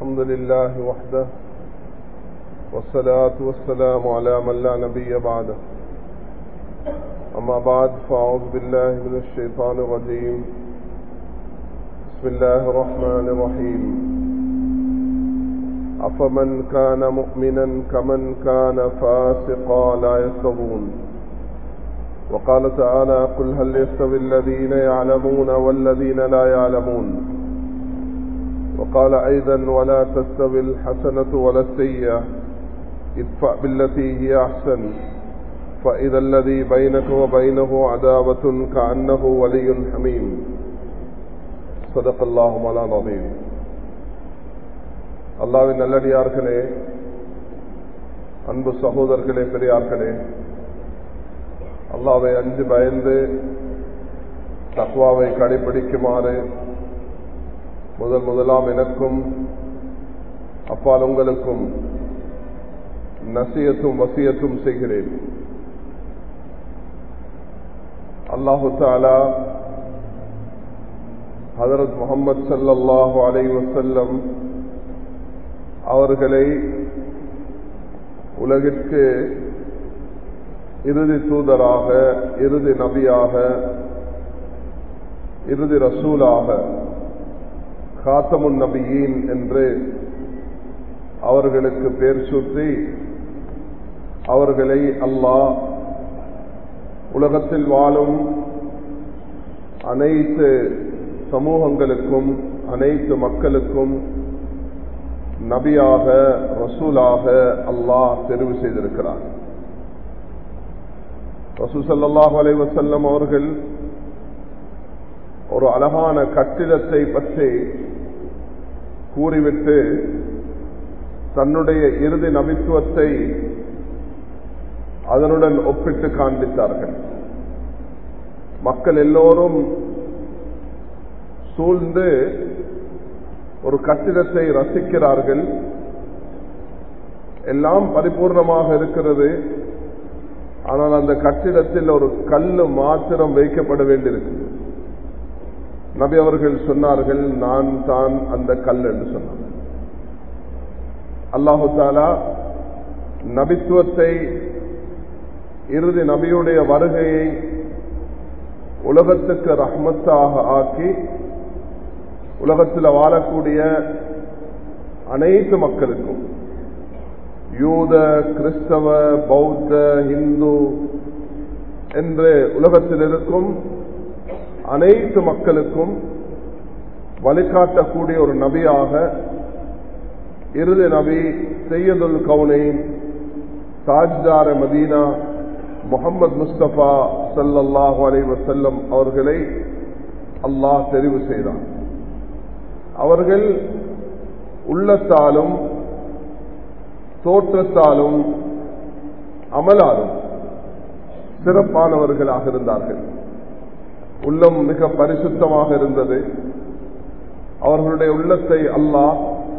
الحمد لله وحده والصلاة والسلام على من لا نبي بعده أما بعد فأعوذ بالله من الشيطان الرجيم بسم الله الرحمن الرحيم أفمن كان مؤمنا كمن كان فاسقا لا يستوون وقال تعالى قل هل يستوي الذين يعلمون والذين لا يعلمون وقال أيضا ولا تستوي الحسنة ولا السيئة ادفع بالتي هي أحسن فإذا الذي بينك وبينه عداوة كأنه ولي حميم صدق الله مولانا العظيم அல்லாவின் நல்லடியார்களே அன்பு சகோதரர்களே பெரியார்களே அல்லாவை அஞ்சு பயந்து தக்வாவை கடைபிடிக்குமாறு முதல் முதலாம் எனக்கும் அப்பால் உங்களுக்கும் நசியத்தும் வசியத்தும் செய்கிறேன் அல்லாஹு தாலா ஹதரத் முகமது சல்லாஹு அலை வசல்லம் அவர்களை உலகிற்கு இறுதி தூதராக இறுதி நபியாக இறுதி ரசூலாக காத்தமுன் நபியின் என்று அவர்களுக்கு பேர் சூட்டி அவர்களை அல்லாஹ் உலகத்தில் வாழும் அனைத்து சமூகங்களுக்கும் அனைத்து மக்களுக்கும் நபியாக ரசூலாக அல்லாஹ் தெரிவு செய்திருக்கிறார் ரசூசல்லாஹு அலைவசல்லம் அவர்கள் ஒரு அழகான கட்டிடத்தை பற்றி கூறிவிட்டு தன்னுடைய இறுதி நபித்துவத்தை அதனுடன் ஒப்பிட்டு காண்பித்தார்கள் மக்கள் எல்லோரும் சூழ்ந்து ஒரு கட்டிடத்தை ரசிக்கிறார்கள் எல்லாம் பரிபூர்ணமாக இருக்கிறது ஆனால் அந்த கட்டிடத்தில் ஒரு கல்லு மாத்திரம் வைக்கப்பட வேண்டியிருக்கு நபி அவர்கள் சொன்னார்கள் நான் தான் அந்த கல் என்று சொன்னார் அல்லாஹு தாலா நபித்துவத்தை இறுதி நபியுடைய வருகையை உலகத்துக்கு ரஹ்மத்தாக ஆக்கி உலகத்தில் வாழக்கூடிய அனைத்து மக்களுக்கும் யூத கிறிஸ்தவ பௌத்த இந்து என்று உலகத்தில் இருக்கும் அனைத்து மக்களுக்கும் வழிகாட்டக்கூடிய ஒரு நபியாக இறுதி நபி செய்யதுல் கவுனை தாஜ்தார மதீனா முகமது முஸ்தபா சல்லாஹூ அலை வசல்லம் அவர்களை அல்லாஹ் தெரிவு செய்தார் அவர்கள் உள்ளத்தாலும் தோற்றத்தாலும் அமலாலும் சிறப்பானவர்களாக இருந்தார்கள் உள்ளம் மிக பரிசுத்தமாக இருந்தது அவர்களுடைய உள்ளத்தை அல்லாஹ்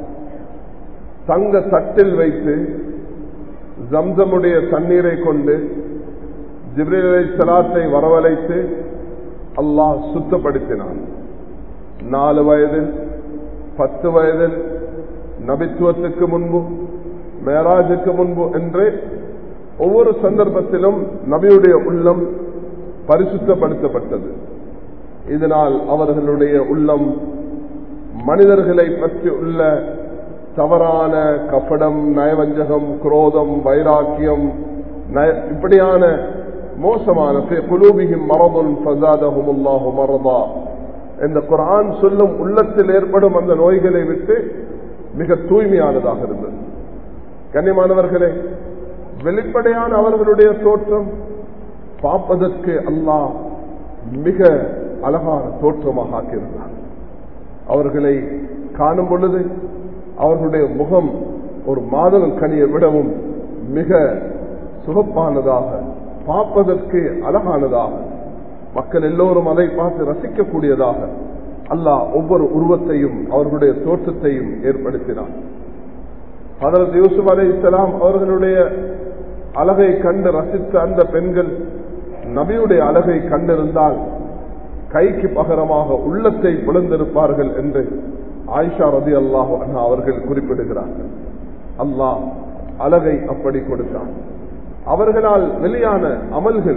தங்க தட்டில் வைத்து ஜம்சமுடைய தண்ணீரை கொண்டு ஜிப்ரேலை சலாத்தை வரவழைத்து அல்லாஹ் சுத்தப்படுத்தினான் நாலு வயதில் பத்து வயதில் நபித்துவத்துக்கு முன்பு மேராஜுக்கு முன்பு என்று ஒவ்வொரு சந்தர்ப்பத்திலும் நபியுடைய உள்ளம் பரிசுத்தப்படுத்தப்பட்டது இதனால் அவர்களுடைய உள்ளம் மனிதர்களை பற்றி உள்ள தவறான கப்படம் நயவஞ்சகம் குரோதம் வைராக்கியம் இப்படியான மோசமான குலூபிகும் மரபும் ஃபசாதகுமுல்லாஹு மரபா இந்த குரான் சொல்லும் உள்ளத்தில் ஏற்படும் அந்த நோய்களை விட்டு மிக தூய்மையானதாக இருந்தது கண்ணியமானவர்களே வெளிப்படையான அவர்களுடைய தோற்றம் பார்ப்பதற்கு அல்லாஹ் மிக அழகான தோற்றமாக ஆக்கியிருந்தார் அவர்களை காணும் பொழுது அவர்களுடைய முகம் ஒரு மாதம் கனியை விடவும் மிக சுகப்பானதாக பார்ப்பதற்கு அழகானதாக மக்கள் எல்லோரும் அதை பார்த்து ரசிக்கக்கூடியதாக அல்லாஹ் ஒவ்வொரு உருவத்தையும் அவர்களுடைய தோற்றத்தையும் ஏற்படுத்தினார் அதற்கு யூசுப் அலை இஸ்லாம் அவர்களுடைய அழகை கண்டு ரசித்த அந்த பெண்கள் நபியுடைய அழகை கண்டிருந்தால் கைக்கு பகரமாக உள்ளத்தை பிளந்திருப்பார்கள் என்று ஆயிஷா ரதி அல்லாஹ் அவர்கள் குறிப்பிடுகிறார்கள் அல்லாஹ் அழகை அப்படி கொடுத்தான் அவர்களால் வெளியான அமல்கள்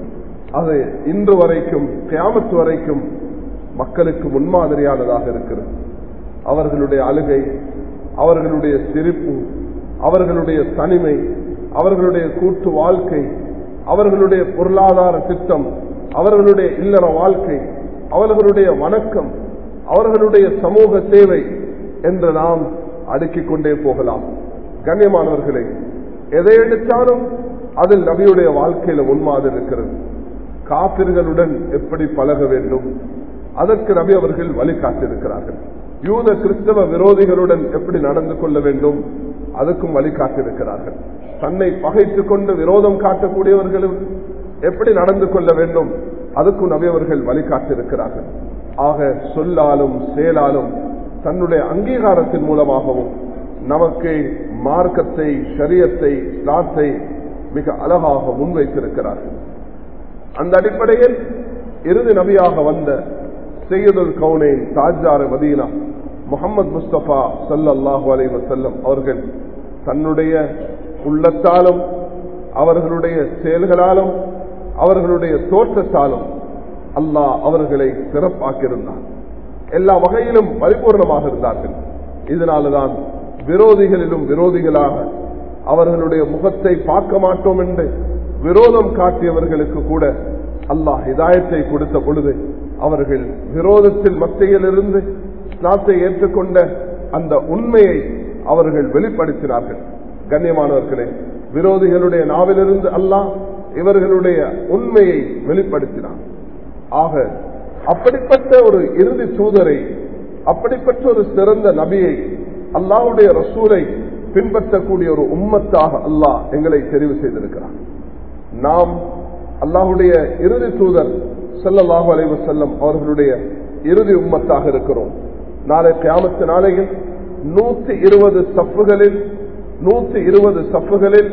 அது இன்று வரைக்கும் கியாமத்து வரைக்கும் மக்களுக்கு முன்மாதிரியானதாக இருக்கிறது அவர்களுடைய அழுகை அவர்களுடைய சிரிப்பு அவர்களுடைய தனிமை அவர்களுடைய கூட்டு வாழ்க்கை அவர்களுடைய பொருளாதார திட்டம் அவர்களுடைய இல்லற வாழ்க்கை அவர்களுடைய வணக்கம் அவர்களுடைய சமூக சேவை என்று நாம் அடுக்கிக் கொண்டே போகலாம் கண்ணியமானவர்களே எதை எடுத்தாலும் அதில் நபியுடைய வாழ்க்கையில முன்மாதிரி இருக்கிறது காப்பிர்களுடன் எப்படி பழக வேண்டும் அதற்கு நபி அவர்கள் வழிகாட்டிருக்கிறார்கள் யூத கிறிஸ்தவ விரோதிகளுடன் எப்படி நடந்து கொள்ள வேண்டும் அதுக்கும் வழிகாட்டிருக்கிறார்கள் தன்னை பகைத்துக் கொண்டு விரோதம் காட்டக்கூடியவர்களும் எப்படி நடந்து கொள்ள வேண்டும் அதுக்கும் நபி அவர்கள் வழிகாட்டிருக்கிறார்கள் ஆக சொல்லாலும் செயலாலும் தன்னுடைய அங்கீகாரத்தின் மூலமாகவும் நமக்கு மார்க்கத்தை ஷரியத்தை ஸ்லாத்தை மிக அழகாக முன்வைத்திருக்கிறார்கள் அந்த அடிப்படையில் இறுதி நபியாக வந்த செய்யுதுல் கவுனேன் தாஜார மதீனா முகமது முஸ்தபா சல்லாஹூ அலை வசல்லம் அவர்கள் தன்னுடைய உள்ளத்தாலும் அவர்களுடைய செயல்களாலும் அவர்களுடைய தோற்றத்தாலும் அல்லாஹ் அவர்களை சிறப்பாக்கியிருந்தார் எல்லா வகையிலும் பரிபூர்ணமாக இருந்தார்கள் இதனால்தான் விரோதிகளிலும் விரோதிகளாக அவர்களுடைய முகத்தை பார்க்க மாட்டோம் என்று விரோதம் காட்டியவர்களுக்கு கூட அல்லாஹ் ஹிதாயத்தை கொடுத்த பொழுது அவர்கள் விரோதத்தில் மத்தியில் இருந்து இஸ்லாத்தை ஏற்றுக்கொண்ட அந்த உண்மையை அவர்கள் வெளிப்படுத்தினார்கள் கண்ணியமானவர்களே விரோதிகளுடைய நாவிலிருந்து அல்லாஹ் இவர்களுடைய உண்மையை வெளிப்படுத்தினார் ஆக அப்படிப்பட்ட ஒரு இறுதி தூதரை அப்படிப்பட்ட ஒரு சிறந்த நபியை அல்லாவுடைய ரசூலை பின்பற்றக்கூடிய ஒரு உம்மத்தாக அல்லாஹ் எங்களை தெரிவு செய்திருக்கிறார் நாம் அல்லாஹுடைய இறுதி தூதர் செல்லல்லாஹு அலைவு செல்லம் அவர்களுடைய இறுதி உம்மத்தாக இருக்கிறோம் நாளை கியாமத்து நாளையில் நூத்தி இருபது சப்புகளில் நூத்தி இருபது சப்புகளில்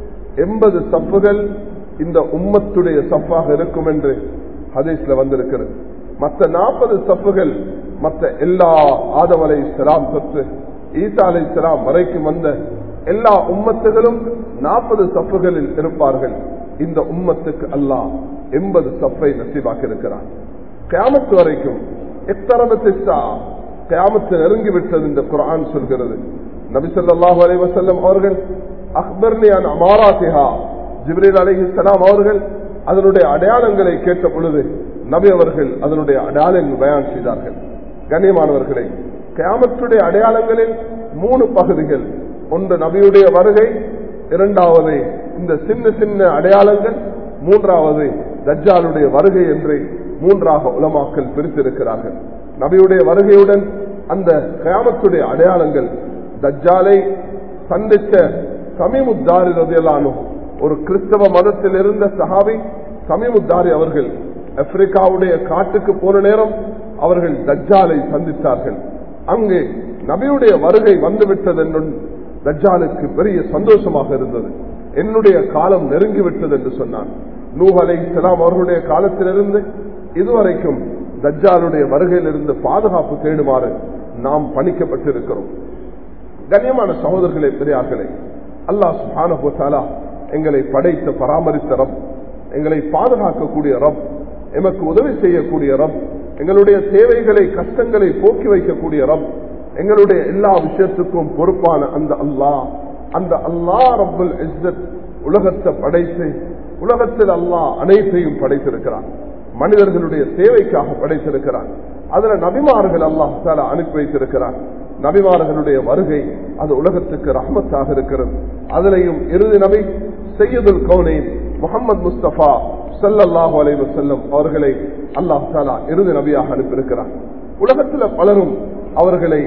எண்பது சப்புகள் இந்த உம்மத்துடைய சப்பாக இருக்கும் என்று ஹதீஸ்ல வந்திருக்கிறது மற்ற நாற்பது சப்புகள் மற்ற எல்லா ஆதம் அலை சலாம் தொற்று ஈசா அலை சலாம் வரைக்கும் வந்த எல்லா உம்மத்துகளும் நாற்பது சப்புகளில் இருப்பார்கள் இந்த உம்மத்துக்கு அல்லாஹ் எண்பது சப்பை நசீவாக்கி இருக்கிறார் கியாமத்து வரைக்கும் எத்தரமத்திஸ்தா கியாமத்து நெருங்கிவிட்டது இந்த குரான் சொல்கிறது நபிசல்லாஹு அலை வசல்லம் அவர்கள் அக்பர்னியான் அமாராத்திஹா ஜிப்ரீல் அலஹி சலாம் அவர்கள் அதனுடைய அடையாளங்களை கேட்ட பொழுது நபி அவர்கள் அதனுடைய அடையாளங்கள் பயான் செய்தார்கள் கண்ணியமானவர்களை கியாமத்துடைய அடையாளங்களில் மூணு பகுதிகள் ஒன்று நபியுடைய வருகை இரண்டாவது இந்த சின்ன சின்ன அடையாளங்கள் மூன்றாவது தஜ்ஜாலுடைய வருகை என்று மூன்றாக உலமாக்கல் பிரித்திருக்கிறார்கள் நபியுடைய வருகையுடன் அந்த கயாமத்துடைய அடையாளங்கள் தஜ்ஜாலை சந்தித்த சமீமுத்தாரி ரதியலானோ ஒரு கிறிஸ்தவ மதத்தில் இருந்த சஹாபி சமீமுத்தாரி அவர்கள் ஆப்பிரிக்காவுடைய காட்டுக்கு போன நேரம் அவர்கள் தஜ்ஜாலை சந்தித்தார்கள் அங்கே நபியுடைய வருகை வந்துவிட்டது என்றும் தஜ்ஜாலுக்கு பெரிய சந்தோஷமாக இருந்தது என்னுடைய காலம் நெருங்கிவிட்டது என்று சொன்னான் நூஹ் அலை இஸ்லாம் அவர்களுடைய காலத்திலிருந்து இதுவரைக்கும் தஜ்ஜாலுடைய வருகையிலிருந்து பாதுகாப்பு தேடுமாறு நாம் பணிக்கப்பட்டிருக்கிறோம் கண்ணியமான சகோதரர்களே பெரியார்களே அல்லாஹ் சுஹானா எங்களை படைத்த பராமரித்த ரப் எங்களை பாதுகாக்கக்கூடிய ரப் எமக்கு உதவி செய்யக்கூடிய ரப் எங்களுடைய தேவைகளை கஷ்டங்களை போக்கி வைக்கக்கூடிய ரப் எங்களுடைய எல்லா விஷயத்துக்கும் பொறுப்பான அந்த அல்லாஹ் அந்த அல்லா ரப்புல் இஸ்ஸத் உலகத்தை படைத்து உலகத்தில் அல்லாஹ் அனைத்தையும் படைத்திருக்கிறான் மனிதர்களுடைய சேவைக்காக படைத்திருக்கிறான் அதுல நபிமார்கள் அல்லாஹ் தாலா அனுப்பி வைத்திருக்கிறான் நபிமார்களுடைய வருகை அது உலகத்துக்கு ரஹமத்தாக இருக்கிறது அதிலையும் இறுதி நபி செய்யதுல் கவுனைன் முகமது முஸ்தபா சல்லல்லாஹு அலைவு செல்லம் அவர்களை அல்லாஹ் தாலா இறுதி நபியாக அனுப்பியிருக்கிறார் உலகத்தில் பலரும் அவர்களை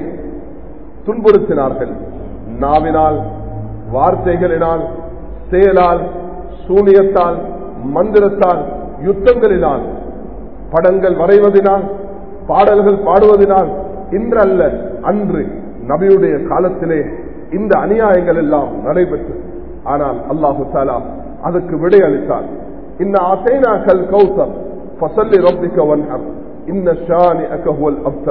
துன்புறுத்தினார்கள் நாவினால் வார்த்தைகளினால் செயலால் சூனியத்தால் மந்திரத்தால் யுத்தங்களினால் படங்கள் வரைவதனால் பாடல்கள் பாடுவதனால் இன்றல்ல அன்று நபியுடைய காலத்திலே இந்த அநியாயங்கள் எல்லாம் நடைபெற்று ஆனால் அல்லாஹு தாலா அதுக்கு விடை அளித்தார் இன்ன அசைனா கல் கௌசர் ஃபசல்லி ரப்பிக்க வன்ஹர் இன்ன ஷானி அகஹுவல் அப்சர்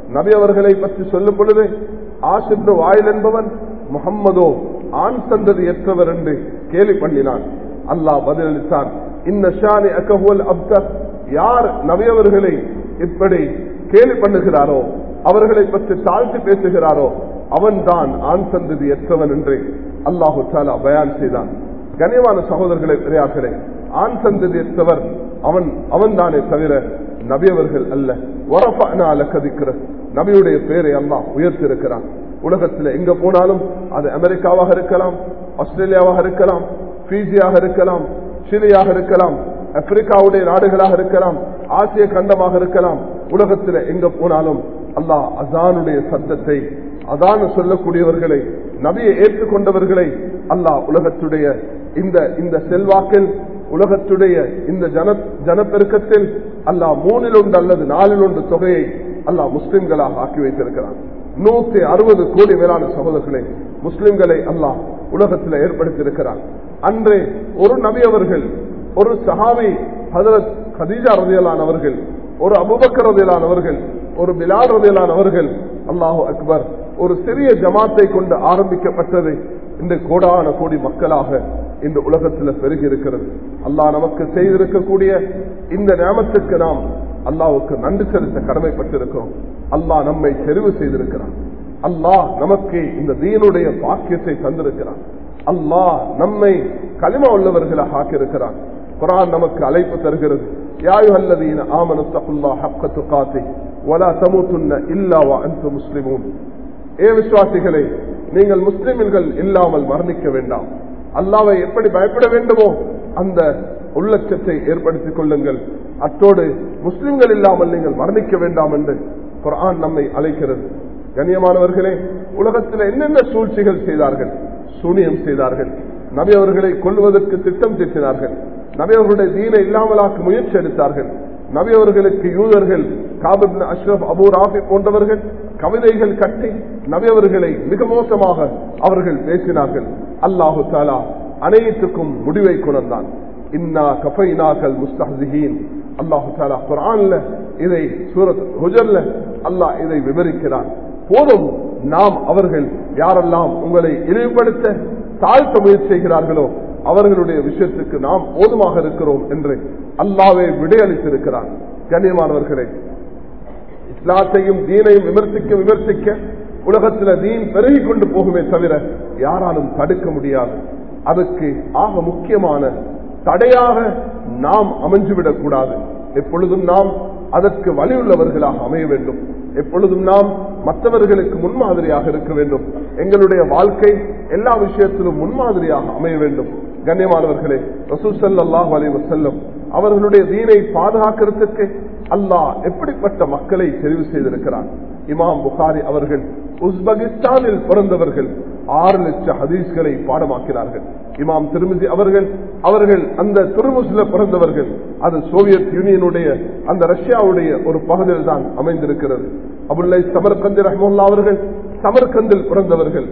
நபி அவர்களை பற்றி சொல்லும் பொழுது ஆசிப்னு வாயில் என்பவன் முகம்மதோ ஆண் சந்ததி ஏற்றவர் என்று கேலி பண்ணினான் அல்லாஹ் பதிலளித்தான் இந்த ஷானி அக்கஹுவல் அப்தர் யார் நபியவர்களை இப்படி கேலி பண்ணுகிறாரோ அவர்களை பற்றி தாழ்த்தி பேசுகிறாரோ அவன்தான் ஆண் சந்ததி எற்றவன் என்று அல்லாஹு தாலா பயான் செய்தான் கனியமான சகோதரர்களை பெரியார்களே ஆண் சந்ததி எற்றவர் அவன் அவன் தானே தவிர நபியவர்கள் அல்ல ஒரப்பான கதிக்கிற நபியுடைய பேரை அல்லாஹ் உயர்த்திருக்கிறான் உலகத்தில் எங்க போனாலும் அது அமெரிக்காவாக இருக்கலாம் ஆஸ்திரேலியாவாக இருக்கலாம் பிஜியாக இருக்கலாம் சிலியாக இருக்கலாம் ஆப்பிரிக்காவுடைய நாடுகளாக இருக்கலாம் ஆசிய கண்டமாக இருக்கலாம் உலகத்தில் எங்க போனாலும் அல்லாஹ் அசானுடைய சத்தத்தை அதான் சொல்லக்கூடியவர்களை நபியை ஏற்றுக்கொண்டவர்களை அல்லாஹ் உலகத்துடைய இந்த இந்த செல்வாக்கில் உலகத்துடைய இந்த ஜன ஜனப்பெருக்கத்தில் அல்லாஹ் மூணில் ஒன்று அல்லது நாலில் ஒன்று தொகையை அல்லாஹ் முஸ்லிம்களாக ஆக்கி வைத்திருக்கிறான் நூத்தி அறுபது கோடி மேலான சகோதரர்களை முஸ்லிம்களை அல்லாஹ் உலகத்தில் ஏற்படுத்தியிருக்கிறான் அன்றே ஒரு நபி அவர்கள் ஒரு சஹாபி ஹதரத் ஹதீஜா ரதியலானவர்கள் ஒரு அபுபக்கர் ரதியலானவர்கள் ஒரு பிலால் ரதியலானவர்கள் அல்லாஹு அக்பர் ஒரு சிறிய ஜமாத்தை கொண்டு ஆரம்பிக்கப்பட்டது இந்த கோடான கோடி மக்களாக இந்த உலகத்தில் பெருகி இருக்கிறது அல்லாஹ் நமக்கு செய்திருக்கக்கூடிய இந்த நியமத்துக்கு நாம் அல்லாவுக்கு நன்றி செலுத்த கடமைப்பட்டிருக்கிறோம் அல்லாஹ் நம்மை தெரிவு செய்திருக்கிறான் அல்லாஹ் நமக்கு இந்த தீனுடைய பாக்கியத்தை தந்திருக்கிறான் அல்லாஹ் நம்மை களிமா உள்ளவர்களாக ஆக்கியிருக்கிறான் குரான் நமக்கு அழைப்பு தருகிறது யாயு அல்லதீன ஆமனு தகுல்லா ஹக்கத்து காத்தி வலா தமுத்துன்ன இல்லாவா அன்பு முஸ்லிமூன் ஏ விசுவாசிகளே நீங்கள் முஸ்லிம்கள் இல்லாமல் மரணிக்க வேண்டாம் அல்லாவை எப்படி பயப்பட வேண்டுமோ அந்த உள்ளச்சத்தை ஏற்படுத்திக் கொள்ளுங்கள் அத்தோடு முஸ்லிம்கள் இல்லாமல் நீங்கள் மரணிக்க வேண்டாம் என்று குரான் நம்மை அழைக்கிறது கண்ணியமானவர்களே உலகத்தில் என்னென்ன சூழ்ச்சிகள் செய்தார்கள் சூனியம் செய்தார்கள் நபி அவர்களை கொள்வதற்கு திட்டம் தீட்டினார்கள் நபி அவர்களுடைய தீனை இல்லாமலாக்க முயற்சி எடுத்தார்கள் நபி அவர்களுக்கு யூதர்கள் காபிப் அஷ்ரப் அபூ ராபி போன்றவர்கள் கவிதைகள் கட்டி நபி அவர்களை மிக மோசமாக அவர்கள் பேசினார்கள் அல்லாஹு தாலா அனைத்துக்கும் முடிவை கொண்டான் இன்னா கஃபைனாக்கல் முஸ்தஹின் அல்லாஹு தாலா குரான்ல இதை சூரத் ஹுஜர்ல அல்லாஹ் இதை விவரிக்கிறான் போதும் நாம் அவர்கள் யாரெல்லாம் உங்களை இழிவுபடுத்த தாழ்த்த முயற்சி செய்கிறார்களோ அவர்களுடைய விஷயத்துக்கு நாம் போதுமாக இருக்கிறோம் என்று அல்லாவே விடையளித்திருக்கிறான் கண்ணியமானவர்களே இஸ்லாத்தையும் தீனையும் விமர்சிக்க விமர்சிக்க உலகத்தில் தீன் பெருகி கொண்டு போகுமே தவிர யாராலும் தடுக்க முடியாது அதுக்கு ஆக முக்கியமான தடையாக நாம் அமைஞ்சுவிடக் கூடாது எப்பொழுதும் நாம் அதற்கு வலியுள்ளவர்களாக அமைய வேண்டும் எப்பொழுதும் நாம் மற்றவர்களுக்கு முன்மாதிரியாக இருக்க வேண்டும் எங்களுடைய வாழ்க்கை எல்லா விஷயத்திலும் முன்மாதிரியாக அமைய வேண்டும் கண்ணியமானவர்களே ரசூசல்லாஹ் அலி வசல்லம் அவர்களுடைய தீனை பாதுகாக்கிறதுக்கு அல்லாஹ் எப்படிப்பட்ட மக்களை தெரிவு செய்திருக்கிறார் இமாம் புகாரி அவர்கள் உஸ்பெகிஸ்தானில் பிறந்தவர்கள் ஆறு லட்சம் ஹதீஸ்களை பாடமாக்கிறார்கள் இமாம் திருமிதி அவர்கள் அவர்கள் அந்த துருமுசில பிறந்தவர்கள் அது சோவியத் யூனியனுடைய அந்த ரஷ்யாவுடைய ஒரு பகுதியில் தான் அமைந்திருக்கிறது அபுல்லை சமர்கந்தி ரஹமுல்லா அவர்கள் சமர்கந்தில் பிறந்தவர்கள்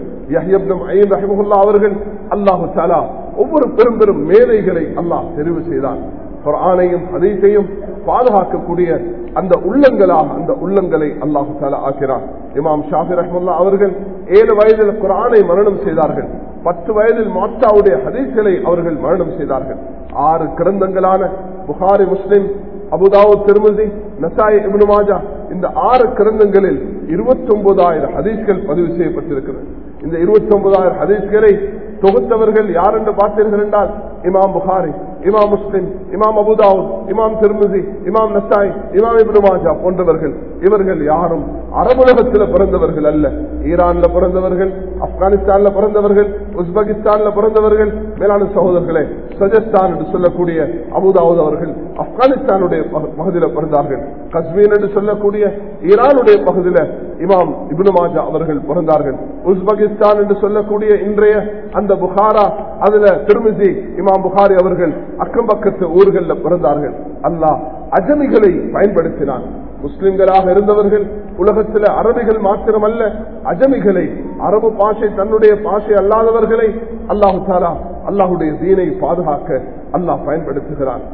ரஹமுல்லா அவர்கள் அல்லாஹு சாலா ஒவ்வொரு பெரும் பெரும் மேதைகளை அல்லாஹ் தெரிவு செய்தான் குரானையும் ஹதீஸையும் பாதுகாக்கக்கூடிய அந்த உள்ளங்களாக அந்த உள்ளங்களை அல்லாஹு தாலா ஆக்கிறார் இமாம் ஷாஃபி ரஹமுல்லா அவர்கள் ஏழு வயதில் குரானை மரணம் செய்தார்கள் பத்து வயதில் மாத்தாவுடைய ஹதீஸ்களை அவர்கள் மரணம் செய்தார்கள் ஆறு கிரந்தங்களான புகாரி முஸ்லிம் அபுதாவு திருமதி நசாய் இப்னு மாஜா இந்த ஆறு கிரந்தங்களில் இருபத்தி ஒன்பதாயிரம் ஹதீஸ்கள் பதிவு செய்யப்பட்டிருக்கிறது இந்த இருபத்தி ஒன்பதாயிரம் ஹதீஸ்களை தொகுத்தவர்கள் யார் என்று பார்த்தீர்கள் என்றால் இமாம் புகாரி இமாம் முஸ்லிம் இமாம் அபுதாவுத் இமாம் திருமதி இமாம் நசாய் இமாம் இப்னு மாஜா போன்றவர்கள் இவர்கள் யாரும் அரபுலகத்தில் பிறந்தவர்கள் அல்ல ஈரான்ல பிறந்தவர்கள் ஆப்கானிஸ்தான்ல பிறந்தவர்கள் உஸ்பெகிஸ்தான்ல பிறந்தவர்கள் மேலான சகோதரர்களே சஜஸ்தான் என்று சொல்லக்கூடிய அபுதாவுத் அவர்கள் ஆப்கானிஸ்தானுடைய பகுதியில் பிறந்தார்கள் கஸ்மீர் என்று சொல்லக்கூடிய ஈரானுடைய பகுதியில இமாம் இப்னு மாஜா அவர்கள் பிறந்தார்கள் உஸ்பெகிஸ்தான் என்று சொல்லக்கூடிய இன்றைய அந்த புகாரா அதுல திருமிசி இமாம் புகாரி அவர்கள் அக்கம் பக்கத்து ஊர்களில் பிறந்தார்கள் அல்லாஹ் அஜமிகளை பயன்படுத்தினான் முஸ்லிம்களாக இருந்தவர்கள் உலகத்தில் அரபிகள் மாத்திரமல்ல அஜமிகளை அரபு பாஷை தன்னுடைய பாஷை அல்லாதவர்களை அல்லாஹு தாலா அல்லாஹுடைய தீனை பாதுகாக்க அல்லாஹ் பயன்படுத்துகிறான்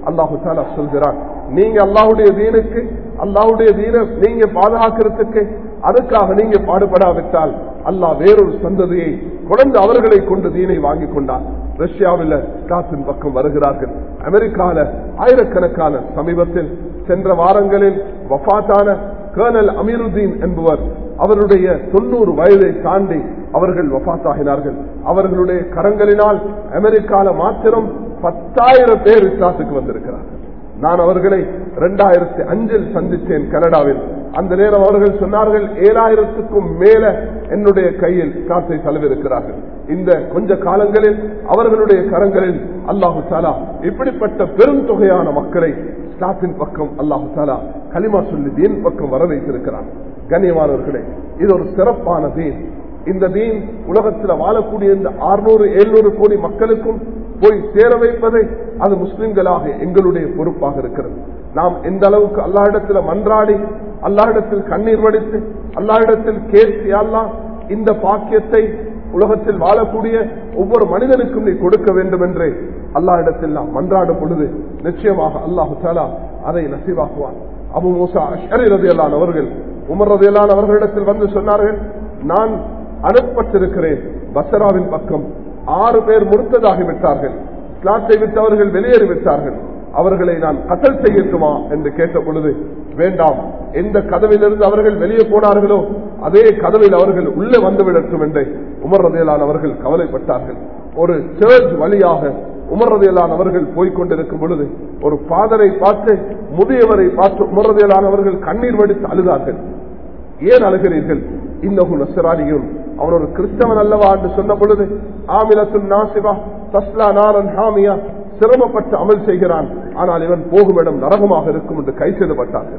அல்லாஹு தாலா சொல்கிறான் நீங்க அல்லாஹுடைய தீனுக்கு அல்லாஹுடைய தீன நீங்க பாதுகாக்கிறதுக்கு அதுக்காக நீங்க பாடுபடாவிட்டால் அல்லாஹ் வேறொரு சந்ததியை குழந்தை அவர்களை கொண்டு தீனை வாங்கி கொண்டார் ரஷ்யாவில் ஸ்டாத்தின் பக்கம் வருகிறார்கள் அமெரிக்கால ஆயிரக்கணக்கான சமீபத்தில் சென்ற வாரங்களில் வஃபாத்தான கர்னல் அமீருதீன் என்பவர் அவருடைய தொண்ணூறு வயதை தாண்டி அவர்கள் வஃத்தாகினார்கள் அவர்களுடைய கரங்களினால் அமெரிக்கால மாத்திரம் பத்தாயிரம் பேர் இஸ்லாத்துக்கு வந்திருக்கிறார்கள் நான் அவர்களை இரண்டாயிரத்தி அஞ்சில் சந்தித்தேன் கனடாவில் அந்த நேரம் அவர்கள் சொன்னார்கள் ஏழாயிரத்துக்கும் மேல என்னுடைய கையில் காத்தை தழுவிருக்கிறார்கள் இந்த கொஞ்ச காலங்களில் அவர்களுடைய கரங்களில் அல்லாஹு சாலா இப்படிப்பட்ட பெரும் தொகையான மக்களை ஸ்லாத்தின் பக்கம் அல்லாஹு தாலா களிமா சொல்லி தீன் பக்கம் வர வைத்திருக்கிறார் கண்ணியமானவர்களே இது ஒரு சிறப்பான தீன் இந்த தீன் உலகத்தில் வாழக்கூடிய இந்த அறுநூறு எழுநூறு கோடி மக்களுக்கும் போய் சேர வைப்பதை அது முஸ்லிம்களாக எங்களுடைய பொறுப்பாக இருக்கிறது நாம் எந்த அளவுக்கு அல்லாஹிடத்தில் மன்றாடி அல்லாஹிடத்தில் கண்ணீர் வடித்து அல்லாஹிடத்தில் கேட்டு அல்லா இந்த பாக்கியத்தை உலகத்தில் வாழக்கூடிய ஒவ்வொரு மனிதனுக்கும் நீ கொடுக்க வேண்டும் என்றே அல்லாஹிடத்தில் நாம் மன்றாடும் பொழுது நிச்சயமாக அல்லாஹு தாலா அதை நசிவாக்குவான் அபு மூசா அஷரி ரதையல்லான் அவர்கள் உமர் ரதையல்லான் அவர்களிடத்தில் வந்து சொன்னார்கள் நான் அனுப்பப்பட்டிருக்கிறேன் பசராவின் பக்கம் ஆறு பேர் முறுத்ததாகிவிட்டார்கள் ஸ்லாட்டை விட்டவர்கள் வெளியேறிவிட்டார்கள் அவர்களை நான் கசல் செய்யட்டுமா என்று கேட்ட பொழுது வேண்டாம் எந்த கதவிலிருந்து அவர்கள் வெளியே போனார்களோ அதே கதவில் அவர்கள் உள்ளே வந்துவிடட்டும் என்று உமர் ரதையலான் அவர்கள் கவலைப்பட்டார்கள் ஒரு சர்ச் வழியாக உமர் ரதையலான் அவர்கள் போய்கொண்டிருக்கும் பொழுது ஒரு பாதரை பார்த்து முதியவரை பார்த்து உமர் ரதையலான் அவர்கள் கண்ணீர் வடித்து அழுதார்கள் ஏன் அழுகிறீர்கள் இன்னகு நசரானியும் அவன் ஒரு கிறிஸ்தவன் அல்லவா என்று சொன்ன பொழுது ஆமிலத்துன் நாசிவா தஸ்லா நாரன் ஹாமியா சிரமப்பட்டு அமல் செய்கிறான் ஆனால் இவன் போகும் இடம் நரகமாக இருக்கும் என்று கை செய்யப்பட்டார்கள்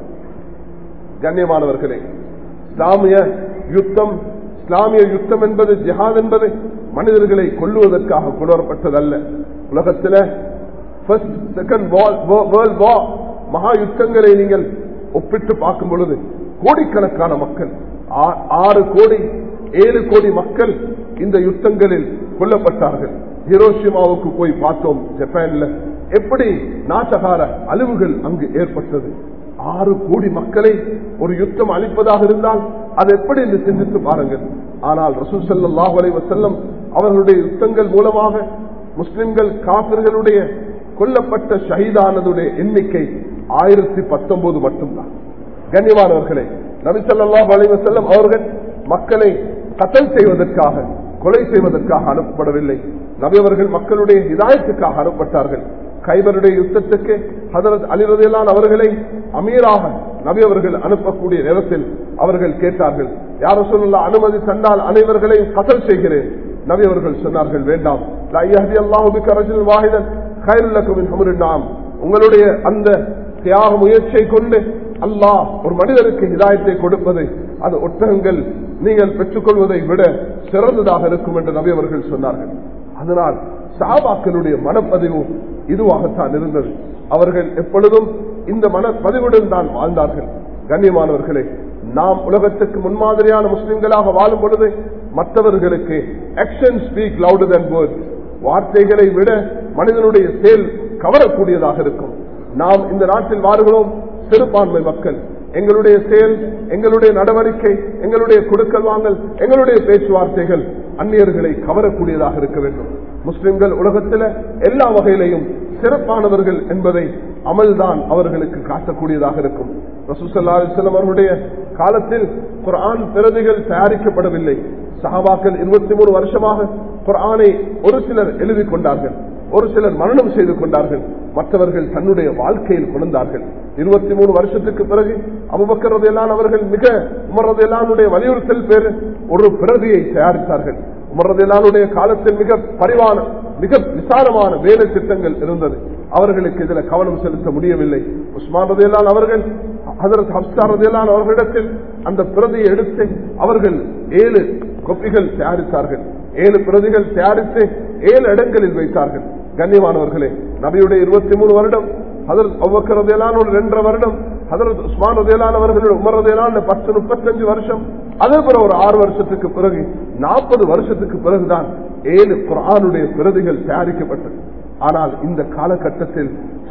கண்ணியமானவர்களே இஸ்லாமிய யுத்தம் இஸ்லாமிய யுத்தம் என்பது ஜிஹாத் என்பது மனிதர்களை கொல்லுவதற்காக கொண்டுவரப்பட்டதல்ல உலகத்தில் மகா யுத்தங்களை நீங்கள் ஒப்பிட்டு பார்க்கும் பொழுது கோடிக்கணக்கான மக்கள் ஆறு கோடி ஏழு கோடி மக்கள் இந்த யுத்தங்களில் கொல்லப்பட்டார்கள் ஹிரோஷிமாவுக்கு போய் பார்த்தோம் ஜப்பான்ல எப்படி நாசகார அழிவுகள் அங்கு ஏற்பட்டது ஆறு கோடி மக்களை ஒரு யுத்தம் அளிப்பதாக இருந்தால் அது எப்படி என்று சிந்தித்து பாருங்கள் ஆனால் ரசூல் சல்லாஹ் செல்லம் அவர்களுடைய யுத்தங்கள் மூலமாக முஸ்லிம்கள் காப்பிர்களுடைய கொல்லப்பட்ட ஷஹீதானதுடைய எண்ணிக்கை ஆயிரத்தி பத்தொன்பது மட்டும்தான் கண்ணியமானவர்களே நபிசல்லாஹ் அலைவசல்லம் அவர்கள் மக்களை கத்தல் செய்வதற்காக கொலை செய்வதற்காக அனுப்பப்படவில்லை நபி அவர்கள் மக்களுடைய இதாயத்துக்காக அனுப்பப்பட்டார்கள் கைபருடைய யுத்தத்துக்கு ஹதரத் அலிரதிலான் அவர்களை அமீராக நபி அவர்கள் அனுப்பக்கூடிய நேரத்தில் அவர்கள் கேட்டார்கள் யார சொல்லா அனுமதி தந்தால் அனைவர்களையும் கசல் செய்கிறேன் நபி அவர்கள் சொன்னார்கள் வேண்டாம் உங்களுடைய அந்த தியாக முயற்சியை கொண்டு அல்லாஹ் ஒரு மனிதருக்கு இதாயத்தை கொடுப்பது அது ஒட்டகங்கள் நீங்கள் பெற்றுக்கொள்வதை விட சிறந்ததாக இருக்கும் என்று நபி அவர்கள் சொன்னார்கள் அதனால் சாபாக்களுடைய மனப்பதிவு இதுவாகத்தான் இருந்தது அவர்கள் எப்பொழுதும் இந்த மனப்பதிவுடன் தான் வாழ்ந்தார்கள் கண்ணியமானவர்களே நாம் உலகத்துக்கு முன்மாதிரியான முஸ்லிம்களாக வாழும் பொழுது மற்றவர்களுக்கு action speak louder than words வார்த்தைகளை விட மனிதனுடைய செயல் கவரக்கூடியதாக இருக்கும் நாம் இந்த நாட்டில் வாழ்கிறோம் சிறுபான்மை மக்கள் எங்களுடைய செயல் எங்களுடைய நடவடிக்கை எங்களுடைய கொடுக்கல் வாங்கல் எங்களுடைய பேச்சுவார்த்தைகள் அந்நியர்களை கவரக்கூடியதாக இருக்க வேண்டும் முஸ்லிம்கள் உலகத்தில் எல்லா வகையிலையும் சிறப்பானவர்கள் என்பதை அமல்தான் அவர்களுக்கு காட்டக்கூடியதாக இருக்கும் ரசூசல்லா அலிஸ்லாம் அவர்களுடைய காலத்தில் குரான் பிரதிகள் தயாரிக்கப்படவில்லை சஹாபாக்கள் இருபத்தி மூணு வருஷமாக குரானை ஒரு சிலர் எழுதி கொண்டார்கள் ஒரு சிலர் மரணம் செய்து கொண்டார்கள் மற்றவர்கள் தன்னுடைய வாழ்க்கையில் கொண்டார்கள் இருபத்தி மூணு வருஷத்துக்கு பிறகு அபுபக்கரதையெல்லாம் அவர்கள் மிக உமரதையெல்லானுடைய வலியுறுத்தல் பேர் ஒரு பிரதியை தயாரித்தார்கள் உமரதையெல்லானுடைய காலத்தில் மிக பரிவான மிக விசாலமான வேலை திட்டங்கள் இருந்தது அவர்களுக்கு இதுல கவனம் செலுத்த முடியவில்லை உஸ்மான் ரதையெல்லாம் அவர்கள் அதற்கு ஹப்சார் ரதையெல்லாம் அவர்களிடத்தில் அந்த பிரதியை எடுத்து அவர்கள் ஏழு கொப்பிகள் தயாரித்தார்கள் ஏழு பிரதிகள் தயாரித்து ஏழு இடங்களில் வைத்தார்கள் கண்ணியமானவர்களே நபியுடைய இருபத்தி மூணு வருடம் ஹதரத் அவ்வக்கரதையிலான ஒரு ரெண்டரை வருடம் ஹதரத் உஸ்மான் ரதையிலான அவர்களுடைய உமர் ரதையிலான பத்து முப்பத்தஞ்சு வருஷம் அதே போல ஒரு ஆறு வருஷத்துக்கு பிறகு நாற்பது வருஷத்துக்கு பிறகுதான் ஏழு குரானுடைய பிரதிகள் தயாரிக்கப்பட்டது ஆனால் இந்த காலகட்டத்தில்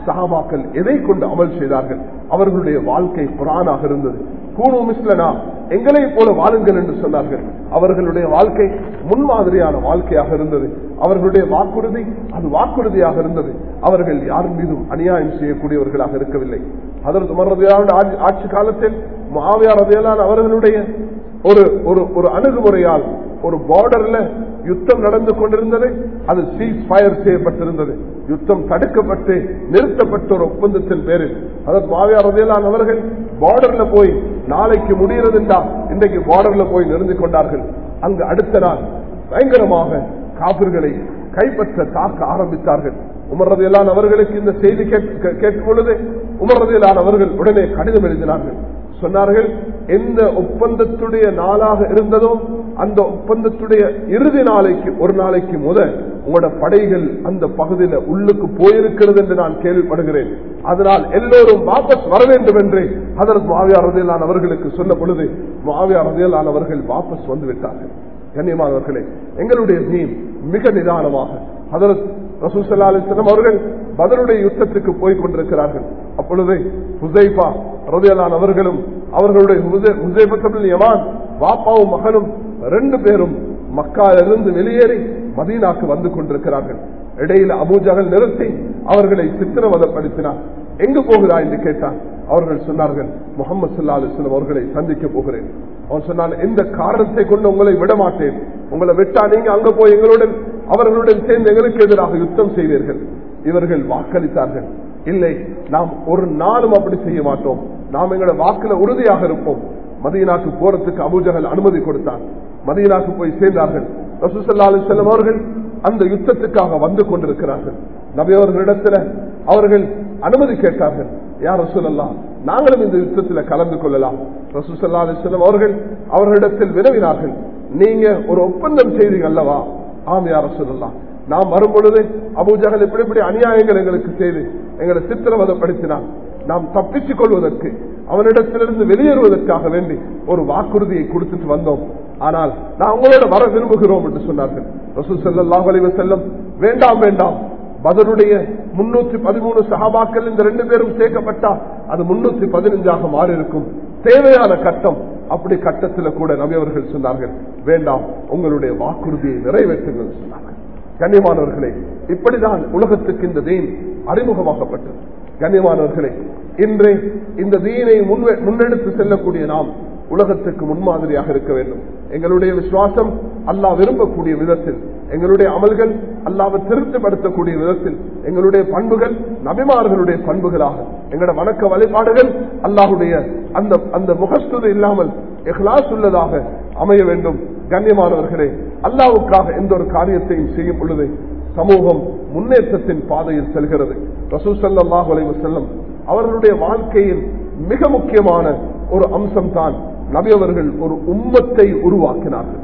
சஹாபாக்கள் எதை கொண்டு அமல் செய்தார்கள் அவர்களுடைய வாழ்க்கை குரானாக இருந்தது கூணு மிஸ்லனா எங்களை போல வாழுங்கள் என்று சொன்னார்கள் அவர்களுடைய வாழ்க்கை முன்மாதிரியான வாழ்க்கையாக இருந்தது அவர்களுடைய வாக்குறுதி அது வாக்குறுதியாக இருந்தது அவர்கள் யார் மீதும் அநியாயம் செய்யக்கூடியவர்களாக இருக்கவில்லை அதற்கு மறதியான ஆட்சி காலத்தில் மாவியார் ரதையலான் அவர்களுடைய ஒரு ஒரு ஒரு அணுகுமுறையால் ஒரு பார்டர்ல யுத்தம் நடந்து கொண்டிருந்தது அது சீஸ் ஃபயர் செய்யப்பட்டிருந்தது யுத்தம் தடுக்கப்பட்டு நிறுத்தப்பட்ட ஒரு ஒப்பந்தத்தின் பேரில் அதற்கு மாவியார் ரதையலான் அவர்கள் பார்டர்ல போய் நாளைக்கு முடிகிறதுண்டா இன்றைக்கு பார்டர்ல போய் நிறுந்து கொண்டார்கள் அங்கு அடுத்த நாள் பயங்கரமாக காபிர்களை கைப்பற்ற தாக்க ஆரம்பித்தார்கள் உமர்றதையெல்லாம் அவர்களுக்கு இந்த செய்தி கேட்கும் பொழுது உமர்றதையெல்லாம் அவர்கள் உடனே கடிதம் எழுதினார்கள் சொன்னார்கள் எந்த ஒப்பந்தத்துடைய நாளாக இருந்ததோ அந்த ஒப்பந்தத்துடைய இறுதி நாளைக்கு ஒரு நாளைக்கு முதல் உங்களோட படைகள் அந்த பகுதியில உள்ளுக்கு போயிருக்கிறது என்று நான் கேள்விப்படுகிறேன் அதனால் எல்லோரும் வாபஸ் வர வேண்டும் என்று அதற்கு மாவியார் ரதையிலான் அவர்களுக்கு சொன்ன பொழுது மாவியார் ரதையிலான் அவர்கள் வாபஸ் வந்து விட்டார்கள் கண்ணியமானவர்களே எங்களுடைய தீன் மிக நிதானமாக அதற்கு ரசூசல்லா அலிஸ்லாம் அவர்கள் பதிலுடைய யுத்தத்துக்கு போய் கொண்டிருக்கிறார்கள் அப்பொழுது ஹுசைபா ரதையலான் அவர்களும் அவர்களுடைய ஹுசைபத்தபில் யமான் வாப்பாவும் மகனும் ரெண்டு பேரும் மக்காலிருந்து வெளியேறி மதீனாக்கு வந்து கொண்டிருக்கிறார்கள் இடையில அபூஜகல் நிறுத்தி அவர்களை சித்திரவதப்படுத்தினார் எங்கு போகிறாய் என்று கேட்டார் அவர்கள் சொன்னார்கள் முகமது சல்லா அலிஸ்லாம் அவர்களை சந்திக்க போகிறேன் அவன் சொன்னால் எந்த காரணத்தை கொண்டு உங்களை விட மாட்டேன் உங்களை விட்டா நீங்க அங்க போய் எங்களுடன் அவர்களுடன் சேர்ந்து எங்களுக்கு எதிராக யுத்தம் செய்வீர்கள் இவர்கள் வாக்களித்தார்கள் இல்லை நாம் ஒரு நாளும் அப்படி செய்ய மாட்டோம் நாம் எங்களோட வாக்குல உறுதியாக இருப்போம் மதியனாக்கு போறதுக்கு அபூஜகல் அனுமதி கொடுத்தார் மதியனாக்கு போய் சேர்ந்தார்கள் ரசூசல்லா அலிசல்லம் அவர்கள் அந்த யுத்தத்துக்காக வந்து கொண்டிருக்கிறார்கள் நபி அவர்களிடத்துல அவர்கள் அனுமதி கேட்டார்கள் யார் ரசூலல்லா நாங்களும் இந்த யுத்தத்தில் கலந்து கொள்ளலாம் ரசூசல்லா அலிஸ்லம் அவர்கள் அவர்களிடத்தில் வினவினார்கள் நீங்க ஒரு ஒப்பந்தம் செய்தீங்க அல்லவா ஆம் யார் ரசூலல்லா நாம் வரும் பொழுது அபூஜகல் இப்படி இப்படி அநியாயங்கள் எங்களுக்கு செய்து எங்களை சித்திரவதப்படுத்தினான் நாம் தப்பித்துக் கொள்வதற்கு அவனிடத்திலிருந்து வெளியேறுவதற்காக வேண்டி ஒரு வாக்குறுதியை கொடுத்துட்டு வந்தோம் ஆனால் நான் உங்களோட வர விரும்புகிறோம் என்று சொன்னார்கள் ரசூல் சல்லாஹ் அலைவ செல்லம் வேண்டாம் வேண்டாம் பதருடைய முன்னூத்தி பதிமூணு சகாபாக்கள் இந்த ரெண்டு பேரும் சேர்க்கப்பட்டா அது முன்னூத்தி பதினஞ்சாக மாறி இருக்கும் தேவையான கட்டம் அப்படி கட்டத்தில் கூட நபி அவர்கள் சொன்னார்கள் வேண்டாம் உங்களுடைய வாக்குறுதியை நிறைவேற்றுங்கள் சொன்னார்கள் கண்ணியமானவர்களே இப்படிதான் உலகத்துக்கு இந்த தீன் அறிமுகமாக்கப்பட்டது கண்ணியமானவர்களே இன்றே இந்த தீனை முன்னெடுத்து செல்லக்கூடிய நாம் உலகத்துக்கு முன்மாதிரியாக இருக்க வேண்டும் எங்களுடைய விசுவாசம் அல்லா விரும்பக்கூடிய விதத்தில் எங்களுடைய அமல்கள் அல்லாவை திருப்திப்படுத்தக்கூடிய விதத்தில் எங்களுடைய பண்புகள் நபிமார்களுடைய பண்புகளாக எங்களோட வணக்க வழிபாடுகள் அல்லாஹுடைய அந்த அந்த முகஸ்துது இல்லாமல் எஹ்லாஸ் உள்ளதாக அமைய வேண்டும் கண்ணியமானவர்களே அல்லாவுக்காக எந்த ஒரு காரியத்தையும் செய்யும் பொழுது சமூகம் முன்னேற்றத்தின் பாதையில் செல்கிறது ரசூசல்லாஹ் அலைவு செல்லம் அவர்களுடைய வாழ்க்கையில் மிக முக்கியமான ஒரு அம்சம் தான் நபி அவர்கள் ஒரு உம்மத்தை உருவாக்கினார்கள்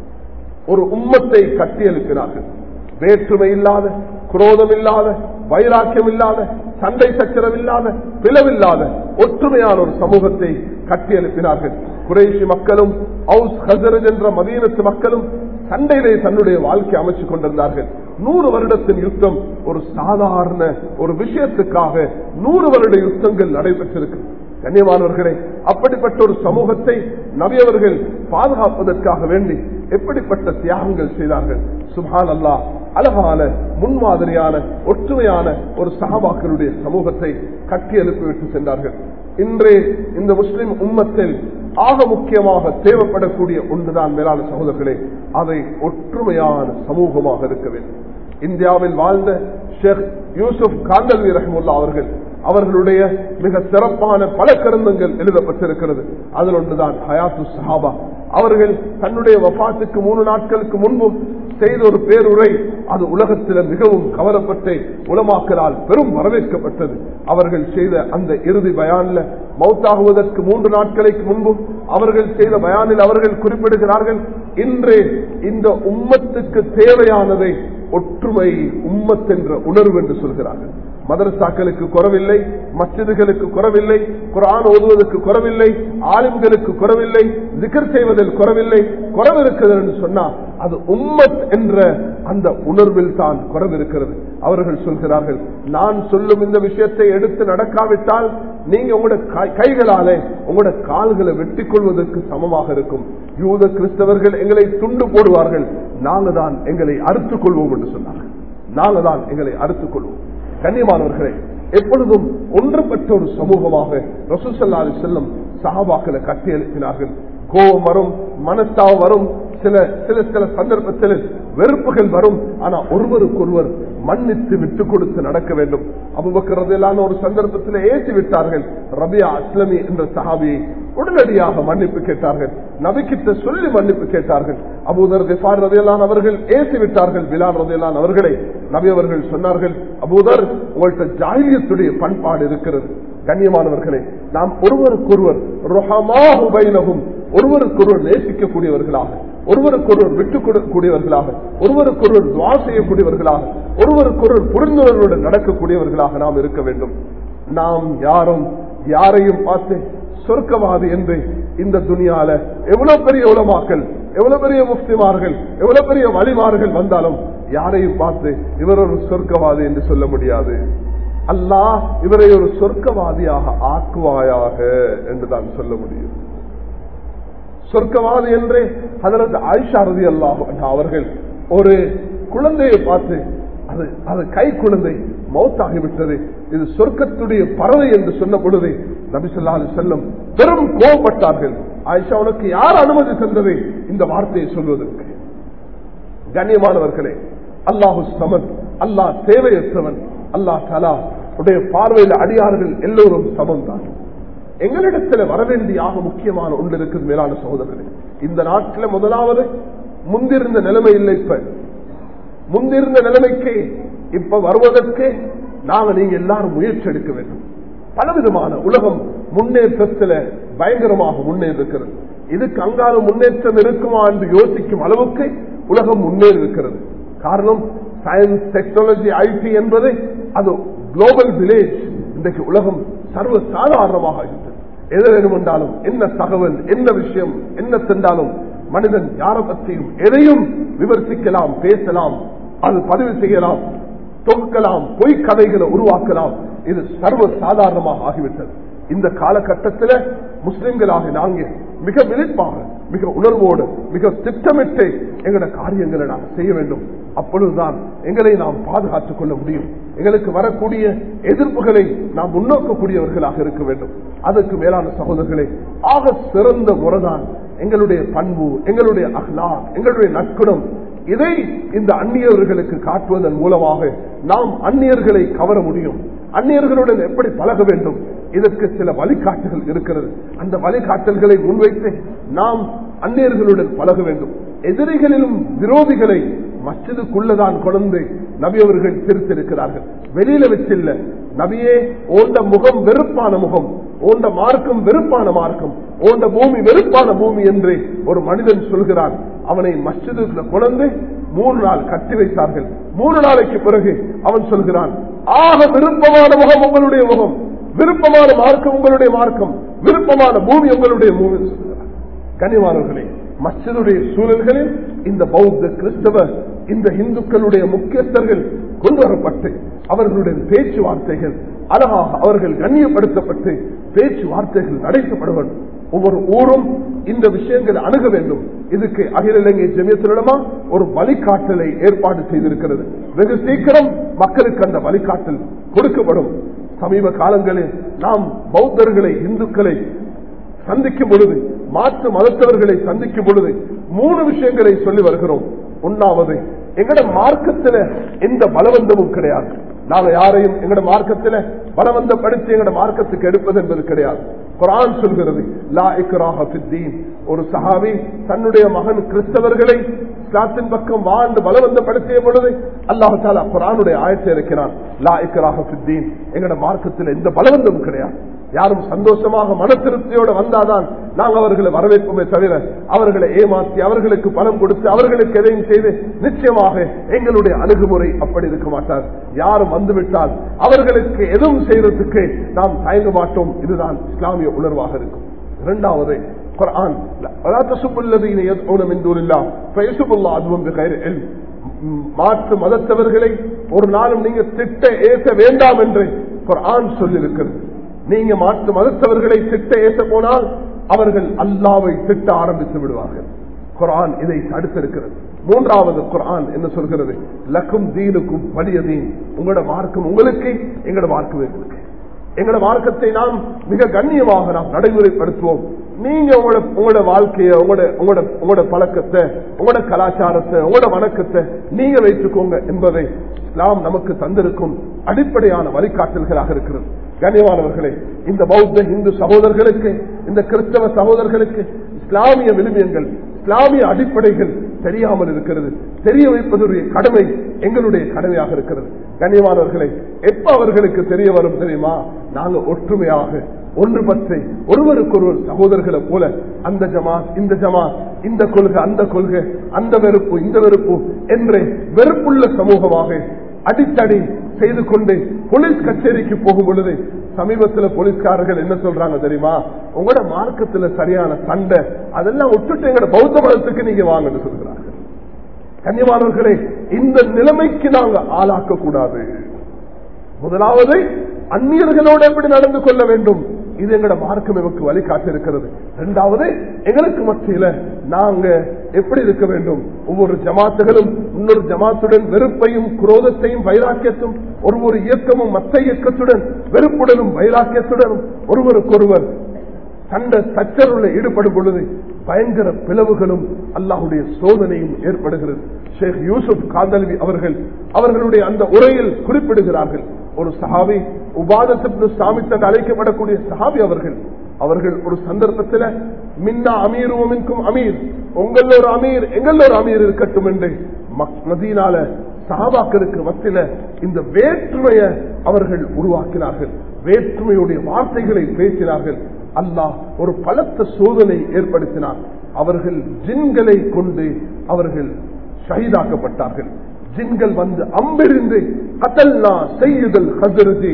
ஒரு உம்மத்தை கட்டியெழுப்பினார்கள் வேற்றுமை இல்லாத குரோதம் இல்லாத வைராக்கியம் இல்லாத சண்டை சச்சரவு இல்லாத பிளவில்லாத ஒற்றுமையான ஒரு சமூகத்தை கட்டியெழுப்பினார்கள் குறைசி மக்களும் ஹவுஸ் ஹசரத் என்ற மதீனத்து மக்களும் சண்டையிலே தன்னுடைய வாழ்க்கை அமைச்சுக் கொண்டிருந்தார்கள் நூறு வருடத்தின் யுத்தம் ஒரு சாதாரண ஒரு விஷயத்துக்காக நூறு வருட யுத்தங்கள் நடைபெற்றிருக்கு கண்ணியமானவர்களே அப்படிப்பட்ட ஒரு சமூகத்தை நவியவர்கள் பாதுகாப்பதற்காக வேண்டி எப்படிப்பட்ட தியாகங்கள் செய்தார்கள் சுபான் அல்லா அழகான முன்மாதிரியான ஒற்றுமையான ஒரு சகாபாக்களுடைய சமூகத்தை கட்டி எழுப்பிவிட்டு சென்றார்கள் இன்றே இந்த முஸ்லிம் உம்மத்தில் ஆக முக்கியமாக தேவைப்படக்கூடிய ஒன்றுதான் மேலான சகோதரர்களே அதை ஒற்றுமையான சமூகமாக இருக்க வேண்டும் இந்தியாவில் வாழ்ந்த ஷேக் யூசுப் காந்தல்வி ரஹமுல்லா அவர்கள் அவர்களுடைய மிக சிறப்பான பல கருந்தங்கள் எழுதப்பட்டிருக்கிறது அதில் ஒன்றுதான் ஹயாத்து சஹாபா அவர்கள் தன்னுடைய வபாத்துக்கு மூணு நாட்களுக்கு முன்பும் செய்த ஒரு பேருரை அது உலகத்தில் மிகவும் கவரப்பட்டு உலமாக்கலால் பெரும் வரவேற்கப்பட்டது அவர்கள் செய்த அந்த இறுதி பயான்ல மௌத்தாகுவதற்கு மூன்று நாட்களுக்கு முன்பும் அவர்கள் செய்த பயானில் அவர்கள் குறிப்பிடுகிறார்கள் இன்றே இந்த உம்மத்துக்கு தேவையானதை ஒற்றுமை உம்மத் என்ற உணர்வு என்று சொல்கிறார்கள் மதரசாக்களுக்கு குறவில்லை மஸ்ஜிதுகளுக்கு குறவில்லை குரான் ஓதுவதற்கு குறவில்லை ஆலிம்களுக்கு குறவில்லை திகர் செய்வதில் குறவில்லை குறவு இருக்கிறது என்று சொன்னா அது உம்மத் என்ற அந்த உணர்வில் தான் குறவு இருக்கிறது அவர்கள் சொல்கிறார்கள் நான் சொல்லும் இந்த விஷயத்தை எடுத்து நடக்காவிட்டால் நீங்க உங்களோட கைகளாலே உங்களோட கால்களை வெட்டிக் கொள்வதற்கு சமமாக இருக்கும் யூத கிறிஸ்தவர்கள் எங்களை துண்டு போடுவார்கள் நாங்க தான் எங்களை அறுத்துக் கொள்வோம் என்று சொன்னார்கள் நாங்க தான் எங்களை அறுத்துக் கொள்வோம் கண்ணியமானவர்களே எப்பொழுதும் ஒன்றுபட்ட ஒரு சமூகமாக ரசூசல்லாது செல்லும் சகாபாக்களை கட்டி எழுப்பினார்கள் கோபம் வரும் மனஸ்தாவம் வரும் சில சில சில சந்தர்ப்பத்தில் வெறுப்புகள் வரும் ஆனா ஒருவருக்கொருவர் மன்னித்து விட்டு கொடுத்து நடக்க வேண்டும் அபுபக்கிறதெல்லாம் ஒரு சந்தர்ப்பத்தில் ஏற்றி விட்டார்கள் ரபியா அஸ்லமி என்ற சஹாபியை உடனடியாக மன்னிப்பு கேட்டார்கள் நபிக்கிட்ட சொல்லி மன்னிப்பு கேட்டார்கள் அபூதர் திஃபார் ரதையெல்லாம் அவர்கள் ஏசி விட்டார்கள் பிலால் ரதையெல்லாம் அவர்களை நபி அவர்கள் சொன்னார்கள் அபூதர் உங்கள்கிட்ட ஜாகியத்துடைய பண்பாடு இருக்கிறது கண்ணியமானவர்களே நாம் ஒருவருக்கொருவர் ரொஹமாகும் ஒருவருக்கொருவர் நேசிக்கக்கூடியவர்களாக ஒருவருக்கொருவர் விட்டுக் கொடுக்கக்கூடியவர்களாக ஒருவருக்கொருவர் துவா செய்யக்கூடியவர்களாக ஒருவருக்கொருவர் புரிந்துணர்வுடன் நடக்கக்கூடியவர்களாக நாம் இருக்க வேண்டும் நாம் யாரும் யாரையும் பார்த்து சொர்க்கவாதி என்று இந்த துணியால எவ்வளவு பெரிய உலமாக்கள் எவ்வளவு பெரிய முஃப்திமார்கள் எவ்வளவு பெரிய வழிமார்கள் வந்தாலும் யாரையும் பார்த்து இவர் ஒரு சொர்க்கவாதி என்று சொல்ல முடியாது அல்லாஹ் இவரை ஒரு சொர்க்கவாதியாக ஆக்குவாயாக என்றுதான் சொல்ல முடியும் சொர்க்கவாதி என்றே அதனது ஆயிஷா ரதி அல்லாஹ் அவர்கள் ஒரு குழந்தையை பார்த்து அது அது கை குழந்தை மௌத்தாகிவிட்டது இது சொர்க்கத்துடைய பறவை என்று சொன்ன பொழுது நபிசல்லாது செல்லும் பெரும் கோபப்பட்டார்கள் ஆயிஷா உனக்கு யார் அனுமதி தந்தது இந்த வார்த்தையை சொல்வதற்கு கண்ணியமானவர்களே அல்லாஹு சமன் அல்லாஹ் தேவையற்றவன் அல்லாஹ் தலா உடைய பார்வையில் அடியார்கள் எல்லோரும் சமம் தான் எங்களிடத்தில் வரவேண்டிய ஆக முக்கியமான ஒன்று இருக்குது மேலான சகோதரர்களே இந்த நாட்டில் முதலாவது முந்திருந்த நிலைமை இல்லை இப்ப முந்திருந்த நிலைமைக்கு இப்ப வருவதற்கு நாங்க நீங்க எல்லாரும் முயற்சி எடுக்க வேண்டும் பலவிதமான உலகம் முன்னேற்றத்தில் பயங்கரமாக முன்னேறிருக்கிறது இதுக்கு அங்கால முன்னேற்றம் இருக்குமா என்று யோசிக்கும் அளவுக்கு உலகம் முன்னேறி இருக்கிறது காரணம் சயின்ஸ் டெக்னாலஜி ஐடி என்பது அது குளோபல் வில்லேஜ் இன்றைக்கு உலகம் சர்வ சாதாரணமாக இருக்கிறது எது வேணுமென்றாலும் என்ன தகவல் என்ன விஷயம் என்ன சென்றாலும் மனிதன் யாரை பற்றியும் எதையும் விமர்சிக்கலாம் பேசலாம் அது பதிவு செய்யலாம் தொகுக்கலாம் பொய் கதைகளை உருவாக்கலாம் இது சர்வ சாதாரணமாக ஆகிவிட்டது இந்த காலகட்டத்தில் முஸ்லிம்களாக நாங்கள் மிக விழிப்பாக மிக உணர்வோடு மிக திட்டமிட்டு எங்களோட காரியங்களை நாம் செய்ய வேண்டும் அப்பொழுதுதான் எங்களை நாம் பாதுகாத்துக் கொள்ள முடியும் எங்களுக்கு வரக்கூடிய எதிர்ப்புகளை நாம் முன்னோக்கக்கூடியவர்களாக இருக்க வேண்டும் அதற்கு மேலான சகோதரர்களே ஆக சிறந்த முறைதான் எங்களுடைய பண்பு எங்களுடைய அஹ்லா எங்களுடைய நற்குணம் இதை இந்த அந்நியர்களுக்கு காட்டுவதன் மூலமாக நாம் அந்நியர்களை கவர முடியும் அந்நியர்களுடன் எப்படி பழக வேண்டும் இதற்கு சில வழிகாட்டுகள் இருக்கிறது அந்த வழிகாட்டல்களை முன்வைத்து நாம் அந்நியர்களுடன் பழக வேண்டும் எதிரிகளிலும் விரோதிகளை மச்சதுக்குள்ளதான் கொண்டு நபி அவர்கள் திருத்திருக்கிறார்கள் வெளியில வச்சில்ல நபியே ஓண்ட முகம் வெறுப்பான முகம் ஓண்ட மார்க்கம் வெறுப்பான மார்க்கம் ஓண்ட பூமி வெறுப்பான பூமி என்று ஒரு மனிதன் சொல்கிறான் அவனை மஸ்ஜிதுக்குள்ள கொண்டு மூணு நாள் கட்டி வைத்தார்கள் மூணு நாளைக்கு பிறகு அவன் சொல்கிறான் ஆக விருப்பமான முகம் உங்களுடைய முகம் விருப்பமான மார்க்கம் உங்களுடைய மார்க்கம் விருப்பமான பூமி உங்களுடைய பூமி கனிவானவர்களே மஸ்ஜிதுடைய சூழல்களில் இந்த பௌத்த கிறிஸ்தவ இந்த இந்துக்களுடைய முக்கியஸ்தர்கள் கொண்டு வரப்பட்டு அவர்களுடைய பேச்சுவார்த்தைகள் அழகாக அவர்கள் கண்ணியப்படுத்தப்பட்டு பேச்சுவார்த்தைகள் நடைபெறப்பட ஒவ்வொரு ஊரும் இந்த விஷயங்களை அணுக வேண்டும் இதுக்கு அகில இலங்கை ஜமியத்தினிடமா ஒரு வழிகாட்டலை ஏற்பாடு செய்திருக்கிறது வெகு சீக்கிரம் மக்களுக்கு அந்த வழிகாட்டல் கொடுக்கப்படும் சமீப காலங்களில் நாம் பௌத்தர்களை இந்துக்களை சந்திக்கும் பொழுது மாற்று மதத்தவர்களை சந்திக்கும் பொழுது மூணு விஷயங்களை சொல்லி வருகிறோம் ஒன்னாவது எங்கட மார்க்கத்துல எந்த பலவந்தமும் கிடையாது நாங்க யாரையும் எங்கட மார்க்கத்துல பலவந்தப்படுத்தி எங்கட மார்க்கத்துக்கு எடுப்பது என்பது கிடையாது குரான் சொல்கிறது லா இக்ராஹ ஃபித்தீன் ஒரு சஹாபி தன்னுடைய மகன் கிறிஸ்தவர்களை இஸ்லாத்தின் பக்கம் வாழ்ந்து பலவந்தப்படுத்திய பொழுது அல்லாஹு தாலா குரானுடைய ஆயத்தை இருக்கிறான் லா இக்ராஹ ஃபித்தீன் எங்கட மார்க்கத்தில் எந்த பலவந்தமும் கிடையாது யாரும் சந்தோஷமாக மன திருப்தியோட வந்தாதான் நாங்கள் அவர்களை வரவேற்போமே தவிர அவர்களை ஏமாற்றி அவர்களுக்கு பணம் கொடுத்து அவர்களுக்கு எதையும் செய்து நிச்சயமாக எங்களுடைய அணுகுமுறை அப்படி இருக்க மாட்டார் யாரும் வந்துவிட்டால் அவர்களுக்கு எதுவும் செய்யறதுக்கு நாம் தயங்க மாட்டோம் இதுதான் இஸ்லாமிய உணர்வாக இருக்கும் இரண்டாவது குர்ஆன் ولا تسبوا الذين يدعون من دون الله فيسبوا الله عدوا بغير علم மாற்று மதத்தவர்களை ஒரு நாளும் நீங்க திட்ட ஏச வேண்டாம் என்று குர்ஆன் சொல்லியிருக்கிறது நீங்க மாற்று மதத்தவர்களை திட்ட ஏச போனால் அவர்கள் அல்லாவை திட்ட ஆரம்பித்து விடுவார்கள் குர்ஆன் இதை தடுத்திருக்கிறது மூன்றாவது குர்ஆன் என்ன சொல்கிறது லக்கும் தீனுக்கும் வலிய தீன் உங்களோட மார்க்கம் உங்களுக்கு எங்களோட மார்க்கம் எங்களுக்கு எங்களோட மார்க்கத்தை நாம் மிக கண்ணியமாக நாம் நடைமுறைப்படுத்துவோம் நீங்க உங்களோட உங்களோட வாழ்க்கைய உங்களோட உங்களோட உங்களோட பழக்கத்தை உங்களோட கலாச்சாரத்தை உங்களோட வணக்கத்தை நீங்க வைத்துக்கோங்க என்பதை இஸ்லாம் நமக்கு தந்திருக்கும் அடிப்படையான வழிகாட்டல்களாக இருக்கிறது கண்ணியமானவர்களே இந்த பௌத்த இந்து சகோதரர்களுக்கு இந்த கிறிஸ்தவ சகோதரர்களுக்கு இஸ்லாமிய விழுமியங்கள் இஸ்லாமிய அடிப்படைகள் தெரியாமல் இருக்கிறது தெரிய வைப்பதுடைய கடமை எங்களுடைய கடமையாக இருக்கிறது கண்ணியமானவர்களை எப்ப அவர்களுக்கு தெரிய வரும் தெரியுமா நாங்க ஒற்றுமையாக ஒன்றுபட்டு ஒருவருக்கொருவர் சகோதரர்களை போல அந்த ஜமாத் இந்த ஜமாத் இந்த கொள்கை அந்த கொள்கை அந்த வெறுப்பு இந்த வெறுப்பு என்று வெறுப்புள்ள சமூகமாக அடித்தடி செய்து கொண்டு போலீஸ் கச்சேரிக்கு போகும் பொழுது சமீபத்தில் போலீஸ்காரர்கள் என்ன சொல்றாங்க தெரியுமா உங்களோட மார்க்கத்துல சரியான சண்டை அதெல்லாம் விட்டுட்டு எங்களோட பௌத்த மதத்துக்கு நீங்க வாங்கன்னு சொல்கிறார்கள் கன்னியமானவர்களே இந்த நிலைமைக்கு நாங்க ஆளாக்க கூடாது முதலாவது அந்நியர்களோடு எப்படி நடந்து கொள்ள வேண்டும் இது எங்களோட மார்க்கம் எமக்கு வழிகாட்டி இருக்கிறது இரண்டாவது எங்களுக்கு மத்தியில நாங்க எப்படி இருக்க வேண்டும் ஒவ்வொரு ஜமாத்துகளும் இன்னொரு ஜமாத்துடன் வெறுப்பையும் குரோதத்தையும் வைராக்கியத்தும் ஒரு ஒரு இயக்கமும் மற்ற இயக்கத்துடன் வெறுப்புடனும் வைராக்கியத்துடனும் ஒருவருக்கொருவர் சண்டை சச்சரவுல ஈடுபடும் பொழுது பயங்கர பிளவுகளும் அல்லாஹுடைய சோதனையும் ஏற்படுகிறது ஷேக் யூசுப் காந்தல்வி அவர்கள் அவர்களுடைய அந்த உரையில் குறிப்பிடுகிறார்கள் ஒரு சஹாபி உபாதத்து சாமித்தன் அழைக்கப்படக்கூடிய சஹாபி அவர்கள் அவர்கள் ஒரு சந்தர்ப்பத்தில் மின்னா அமீருவமின்கும் அமீர் உங்கள ஒரு அமீர் எங்கள ஒரு அமீர் இருக்கட்டும் என்று நதியினால சஹாபாக்களுக்கு மத்தியில இந்த வேற்றுமையை அவர்கள் உருவாக்கினார்கள் வேற்றுமையுடைய வார்த்தைகளை பேசினார்கள் அல்லாஹ் ஒரு பலத்த சோதனை ஏற்படுத்தினார் அவர்கள் ஜின்களை கொண்டு அவர்கள் ஷஹீதாக்கப்பட்டார்கள் ஜின்கள் வந்து அம்பிருந்து கத்தல்னா செய்யுதல் ஹசரதி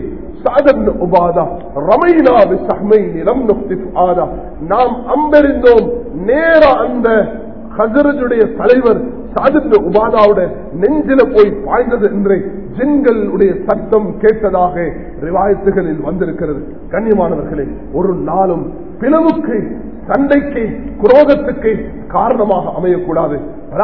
நாம் அம்பெறிந்தோம் நேர அந்த ஹசரஜுடைய தலைவர் சாதித்த உபாதாவோட நெஞ்சில போய் பாய்ந்தது என்று ஜின்களுடைய சத்தம் கேட்டதாக ரிவாயத்துகளில் வந்திருக்கிறது கண்ணியமானவர்களே ஒரு நாளும் பிளவுக்கு சண்டைக்கு குரோதத்துக்கு காரணமாக அமையக்கூடாது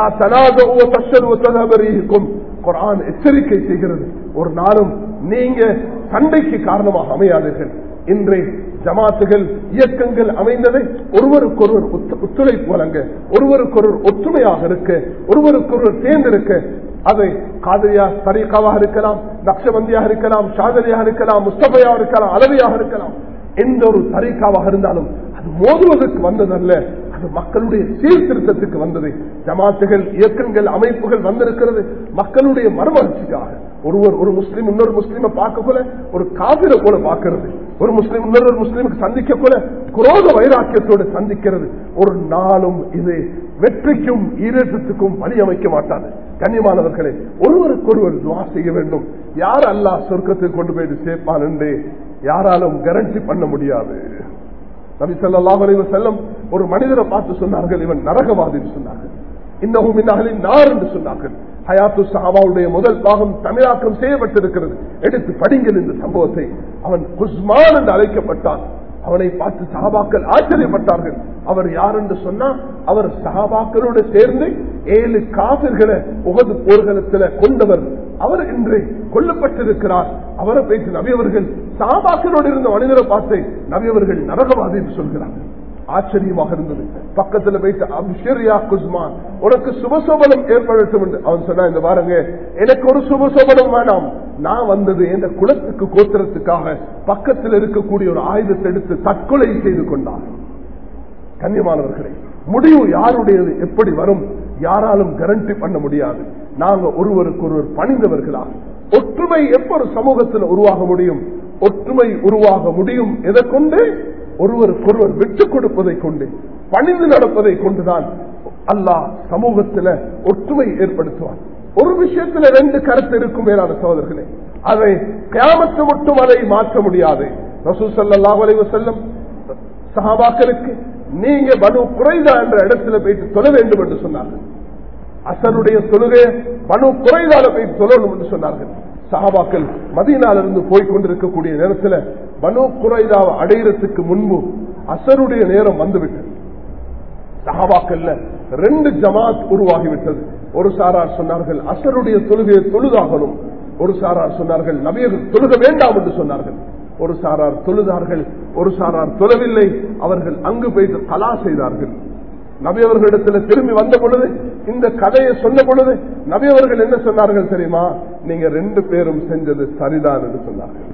குரான் எச்சரிக்கை செய்கிறது ஒரு நாளும் நீங்க சண்டைக்கு காரணமாக அமையாதீர்கள் இன்றை ஜமாத்துகள் இயக்கங்கள் அமைந்ததை ஒருவருக்கொருவர் ஒத்துழைப்பு வழங்க ஒருவருக்கொருவர் ஒற்றுமையாக இருக்க ஒருவருக்கொருவர் தேர்ந்தெடுக்க அதை காதலியா தரீக்காவாக இருக்கலாம் நக்ஷபந்தியாக இருக்கலாம் ஷாதலியாக இருக்கலாம் முஸ்தபையாக இருக்கலாம் அளவியாக இருக்கலாம் எந்த ஒரு தரீக்காவாக இருந்தாலும் அது மோதுவதற்கு வந்ததல்ல அது மக்களுடைய சீர்திருத்தத்துக்கு வந்தது ஜமாத்துகள் இயக்கங்கள் அமைப்புகள் வந்திருக்கிறது மக்களுடைய மறுமலர்ச்சிக்காக ஒருவர் ஒரு முஸ்லீம் இன்னொரு முஸ்லீமை பார்க்க போல ஒரு காவிர போல பார்க்கிறது ஒரு முஸ்லீம் இன்னொரு முஸ்லீமுக்கு சந்திக்க போல குரோத வைராக்கியத்தோடு சந்திக்கிறது ஒரு நாளும் இது வெற்றிக்கும் ஈரேற்றத்துக்கும் வழி அமைக்க மாட்டாது கண்ணியமானவர்களே ஒருவருக்கொருவர் துவா செய்ய வேண்டும் யார் அல்லாஹ் சொர்க்கத்துக்கு கொண்டு போய் சேர்ப்பான் என்று யாராலும் கேரண்டி பண்ண முடியாது நபி சொல்லாஹ் செல்லம் ஒரு மனிதரை பார்த்து சொன்னார்கள் இவன் நரகவாதி சொன்னார்கள் இன்னமும் இந்நகலின் நார் என்று சொன்னார்கள் ஹயாத்து சஹாபாவுடைய முதல் பாகம் தமிழாக்கம் செய்யப்பட்டிருக்கிறது எடுத்து படிங்கள் இந்த சம்பவத்தை அவன் குஸ்மான் என்று அழைக்கப்பட்டான் அவனை பார்த்து சஹாபாக்கள் ஆச்சரியப்பட்டார்கள் அவர் யார் என்று சொன்னா அவர் சஹாபாக்களோடு சேர்ந்து ஏழு காவிர்களை உகது போர்களத்துல கொண்டவர் அவர் இன்று கொல்லப்பட்டிருக்கிறார் அவரை பேசி நபியவர்கள் சாபாக்களோடு இருந்த மனிதரை பார்த்து நபியவர்கள் நரகவாதி என்று சொல்கிறார்கள் ஆச்சரியமாக இருந்தது பக்கத்துல போயிட்டு அபிஷரியா குஸ்மான் உனக்கு சுபசோபனம் ஏற்படட்டும் என்று அவன் சொன்னா இந்த பாருங்க எனக்கு ஒரு சுபசோபனம் வேணாம் நான் வந்தது எந்த குலத்துக்கு கோத்திரத்துக்காக பக்கத்தில் இருக்கக்கூடிய ஒரு ஆயுதத்தை எடுத்து தற்கொலை செய்து கொண்டார் கண்ணியமானவர்களே முடிவு யாருடையது எப்படி வரும் யாராலும் கேரண்டி பண்ண முடியாது நாங்க ஒருவருக்கு ஒருவர் பணிந்தவர்களா ஒற்றுமை எப்ப ஒரு சமூகத்தில் உருவாக முடியும் ஒற்றுமை உருவாக முடியும் எதை கொண்டு ஒருவருக்கொருவர் விட்டுக் கொடுப்பதை கொண்டு பணிந்து நடப்பதை கொண்டுதான் அல்லாஹ் சமூகத்தில் ஒற்றுமை ஏற்படுத்துவார் ஒரு விஷயத்துல ரெண்டு கருத்து இருக்கும் மேலான சகோதரர்களே அதை கியாமத்து மட்டும் அதை மாற்ற முடியாது ரசூல் ஸல்லல்லாஹு அலைஹி வஸல்லம் சஹாபாக்களுக்கு நீங்க பனு குறைதா என்ற இடத்துல போயிட்டு தொழ வேண்டும் என்று சொன்னார்கள் அசருடைய தொழுகை பனு குறைதால போய் தொழணும் என்று சொன்னார்கள் சஹாபாக்கள் மதீனாலிருந்து போய் கொண்டிருக்கக்கூடிய நேரத்தில் பனு குறைதாவை அடையிறதுக்கு முன்பு அசருடைய நேரம் வந்துவிட்டது சஹாபாக்கள்ல ரெண்டு ஜமாத் உருவாகிவிட்டது ஒரு சாரார் சொன்னார்கள் அசருடைய தொழுகையை தொழுதாகணும் ஒரு சாரார் சொன்னார்கள் நபியர்கள் தொழுக வேண்டாம் என்று சொன்னார்கள் ஒரு சாரார் தொழுதார்கள் ஒரு சாரார் தொழவில்லை அவர்கள் அங்கு போய்த்து கலா செய்தார்கள் நபி அவர்களிடத்தில் திரும்பி வந்த பொழுது இந்த கதையை சொன்ன பொழுது நபி அவர்கள் என்ன சொன்னார்கள் தெரியுமா நீங்க ரெண்டு பேரும் செஞ்சது சரிதான் என்று சொன்னார்கள்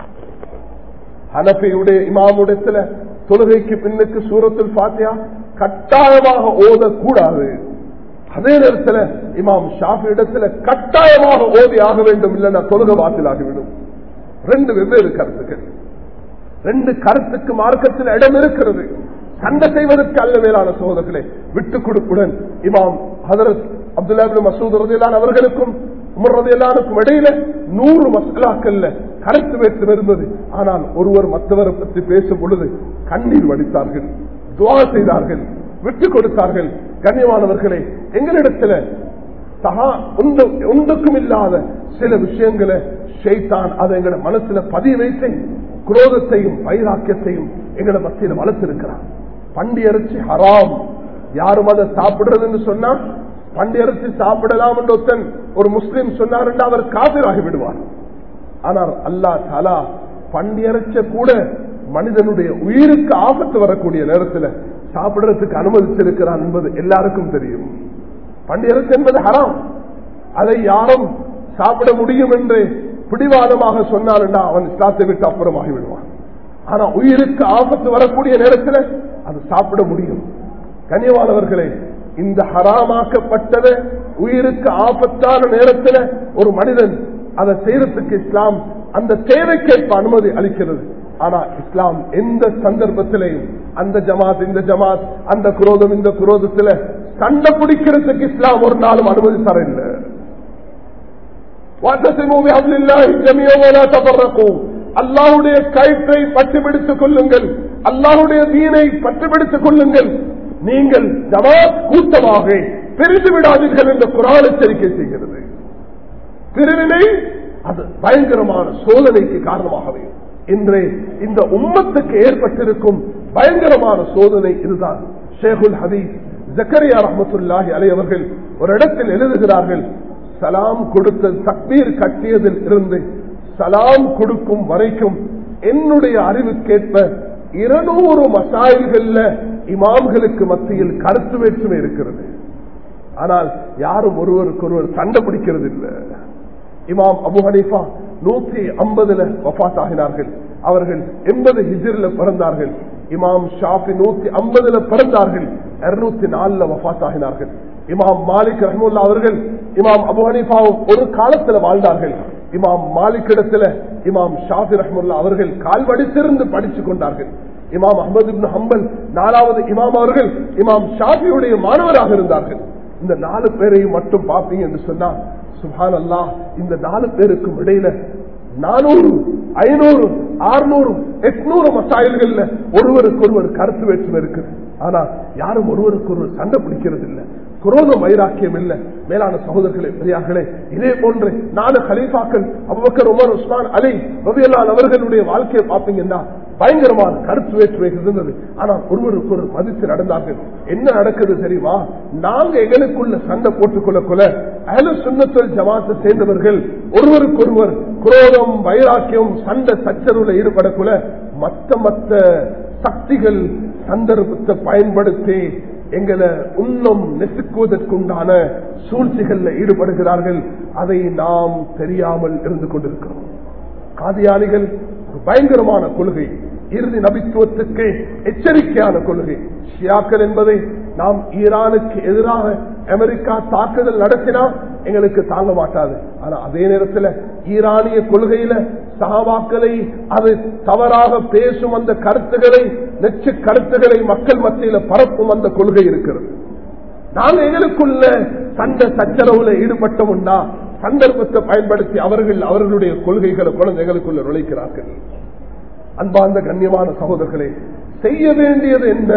ஹனபியுடைய இமாமுடத்துல தொழுகைக்கு பின்னுக்கு சூரத்தில் பாத்தியா கட்டாயமாக ஓதக்கூடாது அதே நேரத்தில் இமாம் ஷாஃபி இடத்துல கட்டாயமாக ஓதி ஆக வேண்டும் இல்லைன்னா தொழுக வாசிலாகிவிடும் ரெண்டு வெவ்வேறு கருத்துக்கள் ரெண்டு கருத்துக்கு மார்க்கத்தில் இடம் இருக்கிறது சண்டை செய்வதற்கு அல்ல மேலான சோதர்களே விட்டுக் கொடுப்புடன் இமாம் ஹதரத் அப்துல்லா மசூத் ரதிலான் அவர்களுக்கும் உமர் ரதிலானுக்கும் இடையில நூறு மசாலாக்கள்ல கருத்து வேற்று இருந்தது ஆனால் ஒருவர் மற்றவரை பற்றி பேசும் பொழுது கண்ணீர் வடித்தார்கள் துவா செய்தார்கள் விட்டுக் கொடுத்தார்கள் கண்ணியமானவர்களே எங்களிடத்துல சகா ஒன்றுக்கும் இல்லாத சில விஷயங்களை ஷெய்தான் அதை எங்களோட மனசுல பதிய வைத்து குரோதத்தையும் வைராக்கியத்தையும் எங்களை மத்தியில் வளர்த்திருக்கிறான் பண்டி அரிசி ஹராம் யாரும் அதை சாப்பிடுறதுன்னு சொன்னா பண்டி அரிசி சாப்பிடலாம் என்று ஒருத்தன் ஒரு முஸ்லீம் சொன்னார் என்று அவர் காபிராகி விடுவார் ஆனால் அல்லா தாலா பண்டி அரைச்ச கூட மனிதனுடைய உயிருக்கு ஆபத்து வரக்கூடிய நேரத்தில் சாப்பிடுறதுக்கு அனுமதிச்சிருக்கிறான் என்பது எல்லாருக்கும் தெரியும் பண்டிகரசு என்பது ஹராம் அதை யாரும் சாப்பிட முடியும் என்று பிடிவாதமாக சொன்னார்னா அவன் இஸ்லாத்தை விட்டு அப்புறமாகி விடுவான் ஆனா உயிருக்கு ஆபத்து வரக்கூடிய நேரத்தில் அது சாப்பிட முடியும் கனியவானவர்களே இந்த ஹராமாக்கப்பட்டத உயிருக்கு ஆபத்தான நேரத்தில் ஒரு மனிதன் அதை செய்யறதுக்கு இஸ்லாம் அந்த தேவைக்கேற்ப அனுமதி அளிக்கிறது ஆனா இஸ்லாம் எந்த சந்தர்ப்பத்திலையும் அந்த ஜமாத் இந்த ஜமாத் அந்த குரோதம் இந்த குரோதத்துல சண்டை பிடிக்கிறதுக்கு இஸ்லாம் ஒரு நாளும் அனுமதி தரவில்லை அல்லாஹுடைய கயிற்றை பட்டுப்பிடித்துக் கொள்ளுங்கள் அல்லாஹுடைய தீனை பட்டுப்பிடித்துக் கொள்ளுங்கள் நீங்கள் ஜமாத் கூட்டமாக பிரிந்து விடாதீர்கள் என்ற குரான் எச்சரிக்கை செய்கிறது பிரிவினை அது பயங்கரமான சோதனைக்கு காரணமாகவே இன்று இந்த உம்மத்துக்கு ஏற்பட்டிருக்கும் பயங்கரமான சோதனை இதுதான் ஷேகுல் ஹதீஸ் ஜக்கரியா ரஹமத்துல்லாஹி அலை அவர்கள் ஒரு இடத்தில் எழுதுகிறார்கள் சலாம் கொடுத்த தக்பீர் கட்டியதில் இருந்து சலாம் கொடுக்கும் வரைக்கும் என்னுடைய அறிவுக்கேற்ப இருநூறு மசாயில்கள்ல இமாம்களுக்கு மத்தியில் கருத்து வேற்றுமை இருக்கிறது ஆனால் யாரும் ஒருவருக்கு ஒருவர் சண்டை பிடிக்கிறது இல்லை இமாம் அபு ஹனீஃபா நூத்தி ஐம்பதுல வஃத் ஆகினார்கள் அவர்கள் எண்பது ஹிஜிர்ல பிறந்தார்கள் இமாம் ஷாஃபி நூத்தி ஐம்பதுல பிறந்தார்கள் இருநூத்தி நாலுல வஃத் ஆகினார்கள் இமாம் மாலிக் ரஹமுல்லா அவர்கள் இமாம் அபு ஹனீஃபாவும் ஒரு காலத்துல வாழ்ந்தார்கள் இமாம் மாலிக் இடத்துல இமாம் ஷாஃபி ரஹமுல்லா அவர்கள் கால்வடித்திருந்து படிச்சு கொண்டார்கள் இமாம் அஹமது ஹம்பல் நாலாவது இமாம் அவர்கள் இமாம் ஷாஃபியுடைய மாணவராக இருந்தார்கள் இந்த நாலு பேரையும் மட்டும் பார்ப்பீங்க என்று சொன்னா சுபான் அல்லா இந்த நாலு பேருக்கும் இடையில நானூறு ஐநூறு அறுநூறு எட்நூறு மசாயல்கள்ல ஒருவருக்கு ஒருவர் கருத்து வேற்றுமை இருக்குது ஆனா யாரும் ஒருவருக்கு ஒருவர் சண்டை பிடிக்கிறது இல்லை குரோத வைராக்கியம் இல்லை மேலான சகோதரர்களே பெரியார்களே இதே போன்று நாலு ஹலீஃபாக்கள் அவ்வக்கர் உமர் உஸ்மான் அலி ரவியல்லான் அவர்களுடைய வாழ்க்கையை பார்ப்பீங்கன்னா பயங்கரமான கருத்து வேற்றுமை இருந்தது ஆனா ஒருவருக்கு ஒரு மதித்து நடந்தார்கள் என்ன நடக்குது தெரியுமா நாங்க எங்களுக்குள்ள சண்டை போட்டுக்கொள்ள கொள்ள அயல சுண்ணத்தல் ஜமாத்தை சேர்ந்தவர்கள் ஒருவருக்கு ஒருவர் குரோதம் வைராக்கியம் சண்டை சச்சரவுல ஈடுபடக்குள்ள மத்த மத்த சக்திகள் சந்தர்ப்பத்தை பயன்படுத்தி எங்களை உன்னம் நெசுக்குவதற்குண்டான சூழ்ச்சிகள்ல ஈடுபடுகிறார்கள் அதை நாம் தெரியாமல் இருந்து கொண்டிருக்கிறோம் காதியாளிகள் ஒரு பயங்கரமான கொள்கை இறுதி நபித்துவத்துக்கு எச்சரிக்கையான கொள்கை ஷியாக்கள் என்பதை நாம் ஈரானுக்கு எதிராக அமெரிக்கா தாக்குதல் நடத்தினா எங்களுக்கு தாங்க மாட்டாது ஆனா அதே நேரத்தில் ஈரானிய கொள்கையில சகாபாக்களை அது தவறாக பேசும் அந்த கருத்துக்களை நெச்சு கருத்துக்களை மக்கள் மத்தியில பரப்பும் அந்த கொள்கை இருக்கிறது நாங்க எங்களுக்குள்ள சண்டை சச்சரவுல ஈடுபட்டோம்னா சந்தர்ப்பத்தை பயன்படுத்தி அவர்கள் அவர்களுடைய கொள்கைகளை குழந்தைகளுக்குள்ள நுழைக்கிறார்கள் அன்பார்ந்த கண்ணியமான சகோதரர்களே செய்ய வேண்டியது என்ன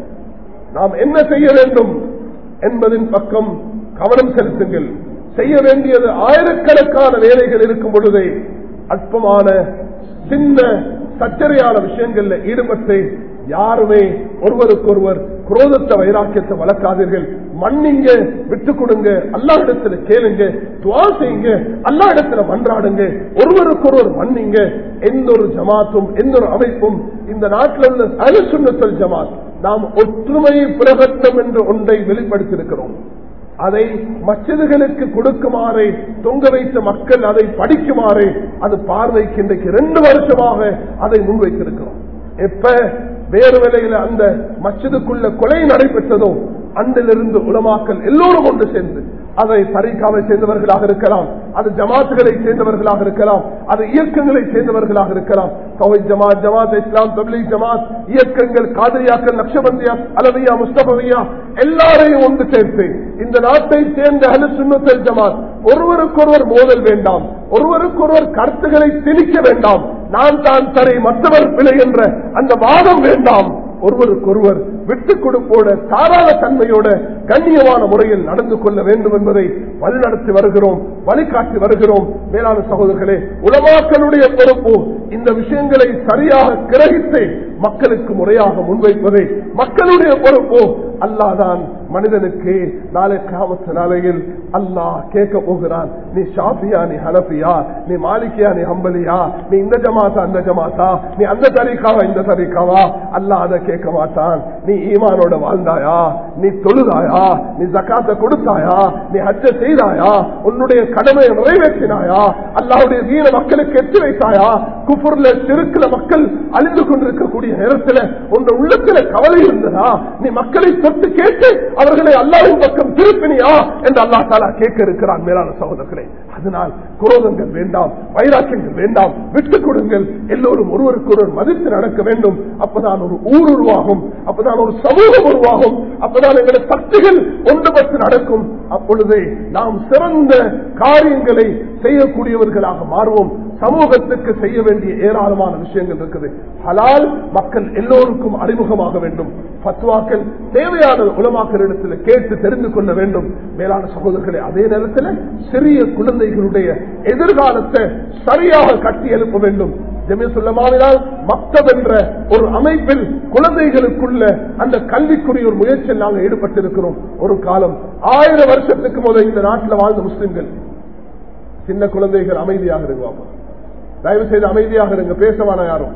நாம் என்ன செய்ய வேண்டும் என்பதின் பக்கம் கவனம் செலுத்துங்கள் செய்ய வேண்டியது ஆயிரக்கணக்கான வேலைகள் இருக்கும் பொழுதே அற்பமான சின்ன சச்சரியான விஷயங்கள்ல ஈடுபட்டு யாருமே ஒருவருக்கொருவர் குரோதத்தை வைராக்கியத்தை வளர்க்காதீர்கள் மன்னிங்க விட்டு கொடுங்க அல்லா இடத்துல கேளுங்க துவா செய்யுங்க அல்லா இடத்துல மன்றாடுங்க ஒருவருக்கொருவர் மன்னிங்க எந்த ஒரு ஜமாத்தும் எந்த ஒரு அமைப்பும் இந்த நாட்டில் உள்ள அலுசுண்ணத்தல் ஜமாத் நாம் ஒற்றுமையை பிரகட்டம் என்று ஒன்றை வெளிப்படுத்தியிருக்கிறோம் அதை மசிதுகளுக்கு கொடுக்குமாறு தொங்க வைத்த மக்கள் அதை படிக்குமாறு அது பார்வைக்கு இன்றைக்கு ரெண்டு வருஷமாக அதை முன்வைத்திருக்கிறோம் எப்ப வேறு வேலையில அந்த மச்சிதுக்குள்ள கொலை நடைபெற்றதோ அன்றிலிருந்து உலமாக்கல் எல்லோரும் ஒன்று சேர்ந்து அதை தரிகாவை சேர்ந்தவர்களாக இருக்கலாம் அது ஜமாத்துகளை சேர்ந்தவர்களாக இருக்கலாம் அது இயக்கங்களை சேர்ந்தவர்களாக இருக்கலாம் கவை ஜமாத் ஜமாத் இஸ்லாம் தபிலீக் ஜமாத் இயக்கங்கள் காதரியாக்கள் நக்ஷபந்தியா அலவியா முஸ்தபவியா எல்லாரையும் ஒன்று சேர்த்து இந்த நாட்டை சேர்ந்த அலு சுண்ணத்தல் ஜமாத் ஒருவருக்கொருவர் மோதல் வேண்டாம் ஒருவருக்கொருவர் கருத்துக்களை திணிக்க வேண்டாம் நான் தான் சரி மற்றவர் பிழை என்ற அந்த வாதம் வேண்டாம் ஒருவருக்கொருவர் விட்டுக் கொடுப்போட தாராள தன்மையோட கண்ணியமான முறையில் நடந்து கொள்ள வேண்டும் என்பதை வழிநடத்தி வருகிறோம் வழிகாட்டி வருகிறோம் மேலான சகோதரர்களே உலமாக்களுடைய பொறுப்பு இந்த விஷயங்களை சரியாக கிரகித்து மக்களுக்கு முறையாக முன்வைப்பதை மக்களுடைய பொறுப்பு அல்லாதான் மனிதனுக்கு நாளை காமத்து நாளையில் அல்லாஹ் கேட்க போகிறான் நீ ஷாஃபியா நீ ஹலபியா நீ மாலிகியா நீ ஹம்பலியா நீ இந்த ஜமாத்தா அந்த ஜமாத்தா நீ அந்த தரிக்காவா இந்த தரிக்காவா அல்லாஹ் அதை கேட்க மாட்டான் நீ ஈமானோட வாழ்ந்தாயா நீ தொழுதாயா நீ ஜக்காத்த கொடுத்தாயா நீ ஹஜ்ஜ செய்தாயா உன்னுடைய கடமையை நிறைவேற்றினாயா அல்லாவுடைய வீர மக்களுக்கு எத்தி வைத்தாயா குஃபுர்ல சிறுக்குல மக்கள் அழிந்து கொண்டிருக்கக்கூடிய நேரத்தில் உன் உள்ளத்துல கவலை இருந்ததா நீ மக்களை தொட்டு கேட்டு அவர்களை அல்லாவின் பக்கம் திருப்பினியா என்று அல்லா தாலா கேட்க இருக்கிறான் மேலான சகோதரர்களே அதனால் குரோதங்கள் வேண்டாம் வைராக்கியங்கள் வேண்டாம் விட்டுக் கொடுங்கள் எல்லோரும் ஒருவருக்கு ஒருவர் மதித்து நடக்க வேண்டும் அப்பதான் ஒரு ஊர் உருவாகும் அப்பதான் ஒரு சமூகம் உருவாகும் அப்பதான் எங்களுடைய சக்திகள் ஒன்றுபட்டு நடக்கும் அப்பொழுதே நாம் சிறந்த காரியங்களை செய்யக்கூடியவர்களாக மாறுவோம் சமூகத்துக்கு செய்ய வேண்டிய ஏராளமான விஷயங்கள் இருக்குது ஹலால் மக்கள் எல்லோருக்கும் அறிமுகமாக வேண்டும் பத்வாக்கள் தேவையான உலமாக்களிடத்தில் கேட்டு தெரிந்து கொள்ள வேண்டும் மேலான சகோதரர்களை அதே நேரத்தில் சிறிய குழந்தைகளுடைய எதிர்காலத்தை சரியாக கட்டி எழுப்ப வேண்டும் ஜெமிசுல்லமாவினால் மக்தப் என்ற ஒரு அமைப்பில் குழந்தைகளுக்குள்ள அந்த கல்விக்குரிய ஒரு முயற்சியில் நாங்கள் ஈடுபட்டிருக்கிறோம் ஒரு காலம் ஆயிரம் வருஷத்துக்கு முதல் இந்த நாட்டில் வாழ்ந்த முஸ்லிம்கள் சின்ன குழந்தைகள் அமைதியாக இருங்க தயவு செய்து அமைதியாக இருங்க பேசவான யாரும்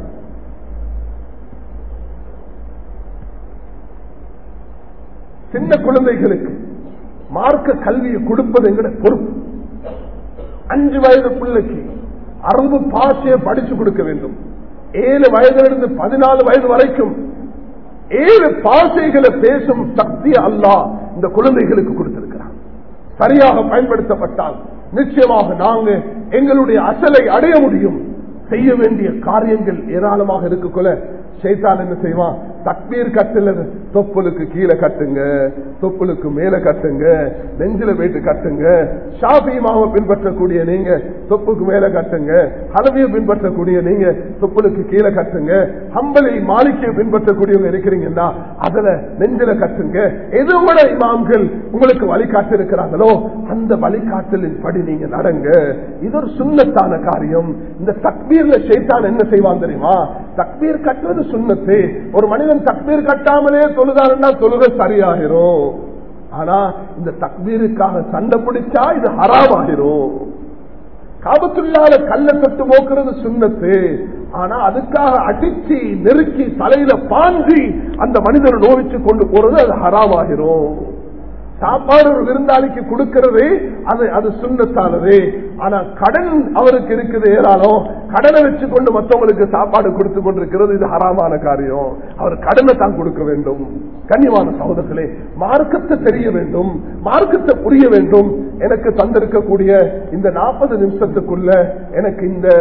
சின்ன குழந்தைகளுக்கு மார்க்க கல்வியை கொடுப்பது எங்கட பொறுப்பு அஞ்சு வயது பிள்ளைக்கு அரபு பாஷையை படிச்சு கொடுக்க வேண்டும் ஏழு வயதிலிருந்து பதினாலு வயது வரைக்கும் ஏழு பாஷைகளை பேசும் சக்தி அல்லா இந்த குழந்தைகளுக்கு கொடுத்திருக்கிறார் சரியாக பயன்படுத்தப்பட்டால் நிச்சயமாக நாங்க எங்களுடைய அசலை அடைய முடியும் செய்ய வேண்டிய காரியங்கள் ஏராளமாக இருக்கக்குள்ள சைத்தான் என்ன செய்வான் தக்பீர் கட்டுல தொப்புளுக்கு கீழே கட்டுங்க தொப்புளுக்கு மேல கட்டுங்க நெஞ்சில போயிட்டு கட்டுங்க ஷாபி மாவை பின்பற்றக்கூடிய நீங்க தொப்புக்கு மேல கட்டுங்க ஹலவியை பின்பற்றக்கூடிய நீங்க தொப்புளுக்கு கீழே கட்டுங்க ஹம்பலி மாளிகையை பின்பற்றக்கூடியவங்க இருக்கிறீங்கன்னா அதுல நெஞ்சில கட்டுங்க எது கூட இமாம்கள் உங்களுக்கு வழிகாட்டு இருக்கிறாங்களோ அந்த வழிகாட்டலின் படி நீங்க நடங்க இது ஒரு சுண்ணத்தான காரியம் இந்த தக்பீர்ல சைத்தான் என்ன செய்வான் தெரியுமா தக்பீர் கட்டுறது சுண்ணத்து ஒரு மனிதன் தக்பீர் கட்டாமலே தொழுதாருன்னா தொழுக சரியாகிரும் ஆனா இந்த தக்பீருக்காக சண்டை பிடிச்சா இது ஹராமாகிரும் காபத்துள்ளால கல்ல தொட்டு போக்குறது சுண்ணத்து ஆனா அதுக்காக அடிச்சு நெருக்கி தலையில பாஞ்சி அந்த மனிதனை நோவிச்சு கொண்டு போறது அது ஹராமாகிரும் சாப்பாடு ஒரு விருந்தாளிக்கு கொடுக்கிறது அது அது சுண்ணத்தானது ஆனா கடன் அவருக்கு இருக்குது ஏராளம் கடனை வச்சு கொண்டு மற்றவங்களுக்கு சாப்பாடு கொடுத்து கொண்டிருக்கிறது இது ஹராமான காரியம் அவர் கடனை தான் கொடுக்க வேண்டும் கண்ணியமான சகோதரர்களே மார்க்கத்தை தெரிய வேண்டும் மார்க்கத்தை புரிய வேண்டும் எனக்கு தந்திருக்கக்கூடிய இந்த நாற்பது நிமிஷத்துக்குள்ள எனக்கு இந்த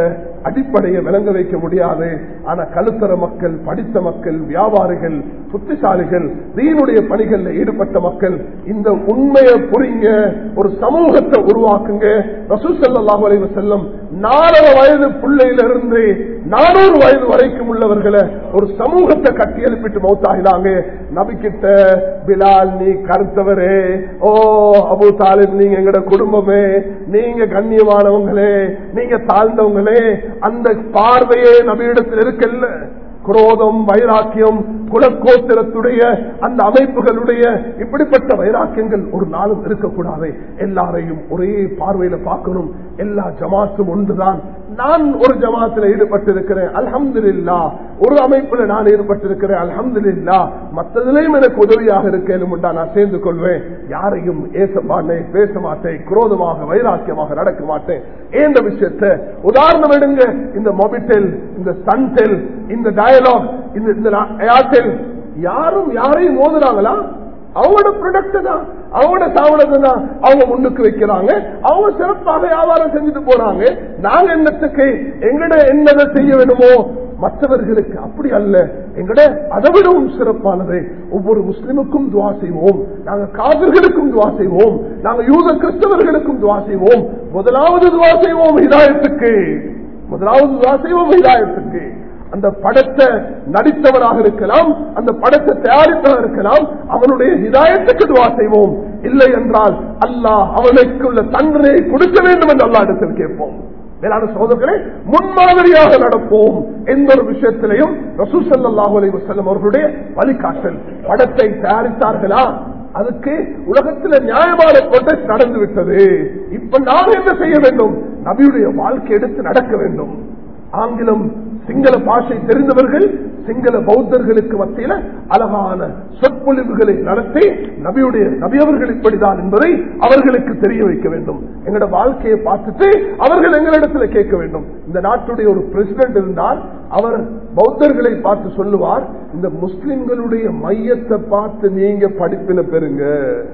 அடிப்படையை விளங்க வைக்க முடியாது ஆனா கழுத்தர மக்கள் படித்த மக்கள் வியாபாரிகள் புத்திசாலிகள் தீனுடைய பணிகளில் ஈடுபட்ட மக்கள் இந்த உண்மையை புரிங்க ஒரு சமூகத்தை உருவாக்குங்க ரசூசல்லாஹு அலைவ செல்லம் நாலரை வயது பிள்ளையிலிருந்து நானூறு வயது வரைக்கும் உள்ளவர்களை ஒரு சமூகத்தை கட்டி எழுப்பிட்டு மௌத்தாகினாங்க நபிக்கிட்ட பிலால் நீ கருத்தவரே ஓ அபு தாலிப் நீங்க எங்கட குடும்பமே நீங்க கண்ணியமானவங்களே நீங்க தாழ்ந்தவங்களே அந்த பார்வையே நபியிடத்தில் இருக்கல்ல குரோதம் வைராக்கியம் குலக்கோத்திரத்துடைய அந்த அமைப்புகளுடைய இப்படிப்பட்ட வைராக்கியங்கள் ஒரு நாளும் இருக்கக்கூடாது எல்லாரையும் ஒரே பார்வையில பார்க்கணும் எல்லா ஜமாத்தும் ஒன்றுதான் நான் ஒரு ஜமாத்துல ஈடுபட்டிருக்கிறேன் அல்ஹம்துலில்லா ஒரு அமைப்புல நான் ஈடுபட்டிருக்கிறேன் அல்ஹம்துலில்லா மற்றதிலையும் எனக்கு உதவியாக இருக்கேன் நான் சேர்ந்து கொள்வேன் யாரையும் ஏச மாட்டேன் பேச மாட்டேன் குரோதமாக வைராக்கியமாக நடக்க மாட்டேன் ஏந்த விஷயத்தை உதாரணம் எடுங்க இந்த மொபிட்டெல் இந்த சன்டெல் இந்த டயலாக் இந்த இந்த ஏர்டெல் யாரும் யாரையும் மோதுறாங்களா அவங்களோட ப்ரொடக்ட் தான் அவங்களோட சாவனத்தை தான் அவங்க முன்னுக்கு வைக்கிறாங்க அவங்க சிறப்பாக வியாபாரம் செஞ்சுட்டு போறாங்க நாங்க என்னத்துக்கு எங்கட என்னதை செய்ய வேணுமோ மற்றவர்களுக்கு அப்படி அல்ல எங்கட அதை விடவும் சிறப்பானது ஒவ்வொரு முஸ்லிமுக்கும் துவா செய்வோம் நாங்க காதர்களுக்கும் துவா செய்வோம் நாங்க யூத கிறிஸ்தவர்களுக்கும் துவா செய்வோம் முதலாவது துவா செய்வோம் ஹிதாயத்துக்கு முதலாவது துவா செய்வோம் ஹிதாயத்துக்கு அந்த படத்தை நடித்தவராக இருக்கலாம் அந்த படத்தை தயாரித்தவர் இருக்கலாம் அவனுடைய ஹிதாயத்துக்கு துவா செய்வோம் இல்லை என்றால் அல்லாஹ் அவனுக்குள்ள தண்டனை கொடுக்க வேண்டும் என்று அல்லா இடத்தில் கேட்போம் மேலான சோதர்களே முன்மாதிரியாக நடப்போம் எந்த ஒரு விஷயத்திலையும் ரசூசல்லாஹு அலி வசல்லம் அவர்களுடைய வழிகாட்டல் படத்தை தயாரித்தார்களா அதுக்கு உலகத்தில் நியாயமான கொண்டை நடந்து விட்டது இப்ப நாம் என்ன செய்ய வேண்டும் நபியுடைய வாழ்க்கை எடுத்து நடக்க வேண்டும் ஆங்கிலம் சிங்கள பாஷை தெரிந்தவர்கள் சிங்கள பௌத்தர்களுக்கு மத்தியில அழகான சொற்பொழிவுகளை நடத்தி நபியுடைய நபியவர்கள் இப்படிதான் என்பதை அவர்களுக்கு தெரிய வைக்க வேண்டும் எங்களோட வாழ்க்கையை பார்த்துட்டு அவர்கள் எங்களிடத்தில் கேட்க வேண்டும் இந்த நாட்டுடைய ஒரு பிரசிடென்ட் இருந்தால் அவர் பௌத்தர்களை பார்த்து சொல்லுவார் இந்த முஸ்லிம்களுடைய மையத்தை பார்த்து நீங்க படிப்பின பெறுங்க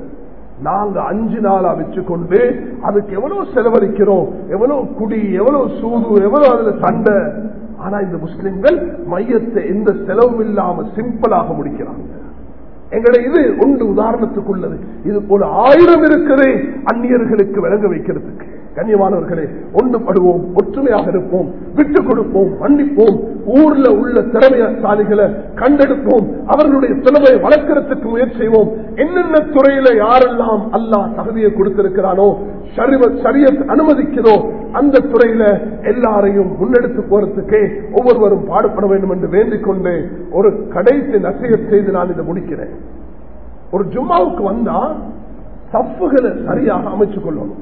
நாங்க அஞ்சு நாளா வச்சுக்கொண்டு அதுக்கு எவ்வளவு செலவழிக்கிறோம் எவ்வளவு குடி எவ்வளவு சூது எவ்வளவு அதுல சண்டை ஆனா இந்த முஸ்லிம்கள் மையத்தை எந்த செலவும் இல்லாம சிம்பிளாக முடிக்கிறாங்க எங்களுடைய இது ஒன்று உதாரணத்துக்குள்ளது இது போல ஆயிரம் இருக்குது அந்நியர்களுக்கு விளங்க வைக்கிறதுக்கு கண்ணியமானவர்களே ஒன்றுபடுவோம் ஒற்றுமையாக இருப்போம் விட்டுக் கொடுப்போம் மன்னிப்போம் ஊர்ல உள்ள திறமைசாலிகளை கண்டெடுப்போம் அவர்களுடைய திறமையை வளர்க்கறதுக்கு முயற்சி செய்வோம் என்னென்ன துறையில யாரெல்லாம் அல்லாஹ் தகுதியை கொடுத்திருக்கிறானோ சரியத் அனுமதிக்கிறோ அந்த துறையில எல்லாரையும் முன்னெடுத்து போறதுக்கே ஒவ்வொருவரும் பாடுபட வேண்டும் என்று வேண்டிக் கொண்டு ஒரு கடைசி நசைய செய்து நான் இதை முடிக்கிறேன் ஒரு ஜும்மாவுக்கு வந்தா தப்புகளை சரியாக அமைச்சுக் கொள்ளணும்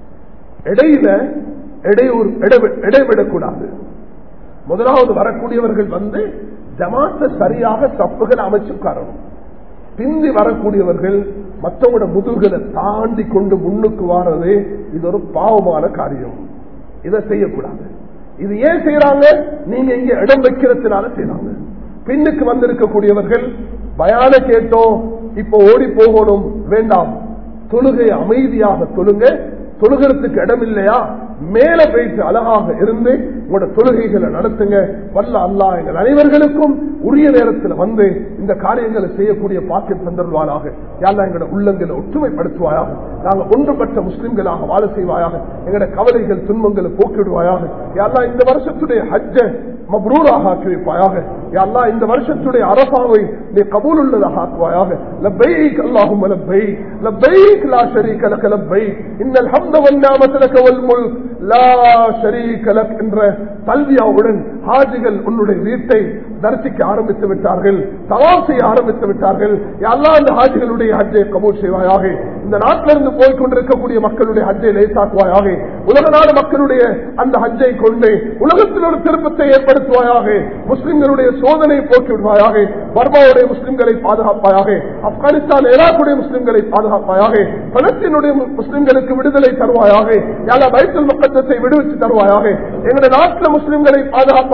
இடையில இடையூறு இடைவிடக்கூடாது முதலாவது வரக்கூடியவர்கள் வந்து ஜமாத்த சரியாக தப்புகளை அமைச்சு காரணம் பிந்தி வரக்கூடியவர்கள் மற்றவங்களோட முதுகுகளை தாண்டி கொண்டு முன்னுக்கு வாரது இது ஒரு பாவமான காரியம் இதை செய்யக்கூடாது இது ஏன் செய்யறாங்க நீங்க இங்க இடம் வைக்கிறதுனால செய்யறாங்க பின்னுக்கு வந்திருக்கக்கூடியவர்கள் பயான கேட்டோம் இப்ப ஓடி போகணும் வேண்டாம் தொழுகை அமைதியாக தொழுங்க தொழுகிறதுக்கு இடம் இல்லையா மேல போயிட்டு அழகாக இருந்து உங்களோட தொழுகைகளை நடத்துங்க வல்ல அல்லா எங்கள் அனைவர்களுக்கும் உரிய நேரத்தில் வந்து இந்த காரியங்களை செய்யக்கூடிய பாக்கியம் தந்தருவானாக யாரா எங்களோட உள்ளங்களை ஒற்றுமைப்படுத்துவாயாக நாங்கள் ஒன்றுபட்ட முஸ்லிம்களாக வாழ செய்வாயாக எங்களோட கவலைகள் துன்பங்களை போக்கிவிடுவாயாக யாரா இந்த வருஷத்துடைய ஹஜ்ஜ மப்ரூராக ஆக்கி வைப்பாயாக யாரா இந்த வருஷத்துடைய அரசாவை நீ கபூல் உள்ளதாக ஆக்குவாயாக லப்பைக் அல்லாஹும் லப்பைக் லப்பைக் லா ஷரீக லக லப்பைக் இன்னல் ஹம்த வன்னாமத் லக வல் முல்க் லா ஷரீக லக் என்ற தல்வியாவுடன் ஹாஜிகள் உன்னுடைய வீட்டை தரிசிக்க ஆரம்பித்து விட்டார்கள் தவாப் செய்ய ஆரம்பித்து விட்டார்கள் எல்லா அந்த ஹாஜிகளுடைய ஹஜ்ஜை கபூல் செய்வாயாக இந்த நாட்டிலிருந்து போய் கொண்டிருக்கக்கூடிய மக்களுடைய ஹஜ்ஜை லேசாக்குவாயாக உலக நாடு மக்களுடைய அந்த ஹஜ்ஜை கொண்டு உலகத்தில் ஒரு திருப்பத்தை ஏற்படுத்துவாயாக முஸ்லிம்களுடைய சோதனை போக்கி விடுவாயாக பர்மாவுடைய முஸ்லிம்களை பாதுகாப்பாயாக ஆப்கானிஸ்தான் ஈராக்குடைய முஸ்லிம்களை பாதுகாப்பாயாக பலஸ்தீனுடைய முஸ்லிம்களுக்கு விடுதலை தருவாயாக யாரா பைத்தல் மக்கத்தை விடுவிச்சு தருவாயாக எங்களுடைய நாட்டில் முஸ்லிம்களை பாதுகாப்பாயாக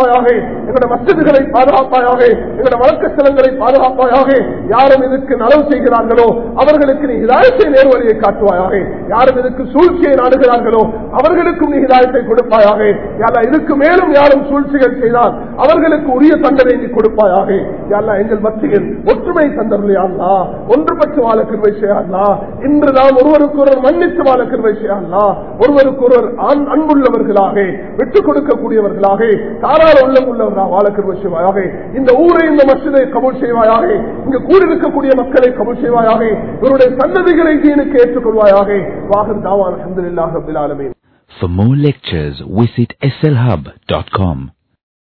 பாதுகாப்பாயாக எங்களுடைய மசிதிகளை பாதுகாப்பாயாக எங்களுடைய வழக்கஸ்தலங்களை பாதுகாப்பாயாக யாரும் இதுக்கு நலவு செய்கிறார்களோ அவர்களுக்கு நீ ஹிதாயத்தை நேர்வழியை காட்டுவாயாக யாரும் இதுக்கு சூழ்ச்சியை நாடுகிறார்களோ அவர்களுக்கும் நீ ஹிதாயத்தை கொடுப்பாயாக யாரா இதுக்கு மேலும் யாரும் சூழ்ச்சிகள் செய்தால் அவர்களுக்கு உரிய தண்டனை நீ கொடுப்பாயாக யாரா எங்கள் மத்தியில் ஒற்றுமை தந்தருளையா ஒன்றுபட்டு வாழ கிருவை செய்யலா இன்று நாம் ஒருவருக்கு ஒருவர் மன்னித்து வாழ கிருவை செய்யலா ஒருவருக்கு ஒருவர் அன்- அன்புள்ளவர்களாக விட்டுக் கொடுக்கக்கூடியவர்களாக தாராள உள்ளம் உள்ளவர்களாக வாழ கிருவை செய்வாயாக இந்த ஊரை இந்த மசிதை கபூல் செய்வாயாக இங்கு கூடியிருக்கக்கூடிய மக்களை கபூல் செய்வாயாக இவருடைய சன்னதிகளை தீனுக்கு ஏற்றுக்கொள்வாயாக வாகர் தாவான் அஹமதுல்லாஹ் ரபில் ஆலமீன் For more lectures, visit slhub.com.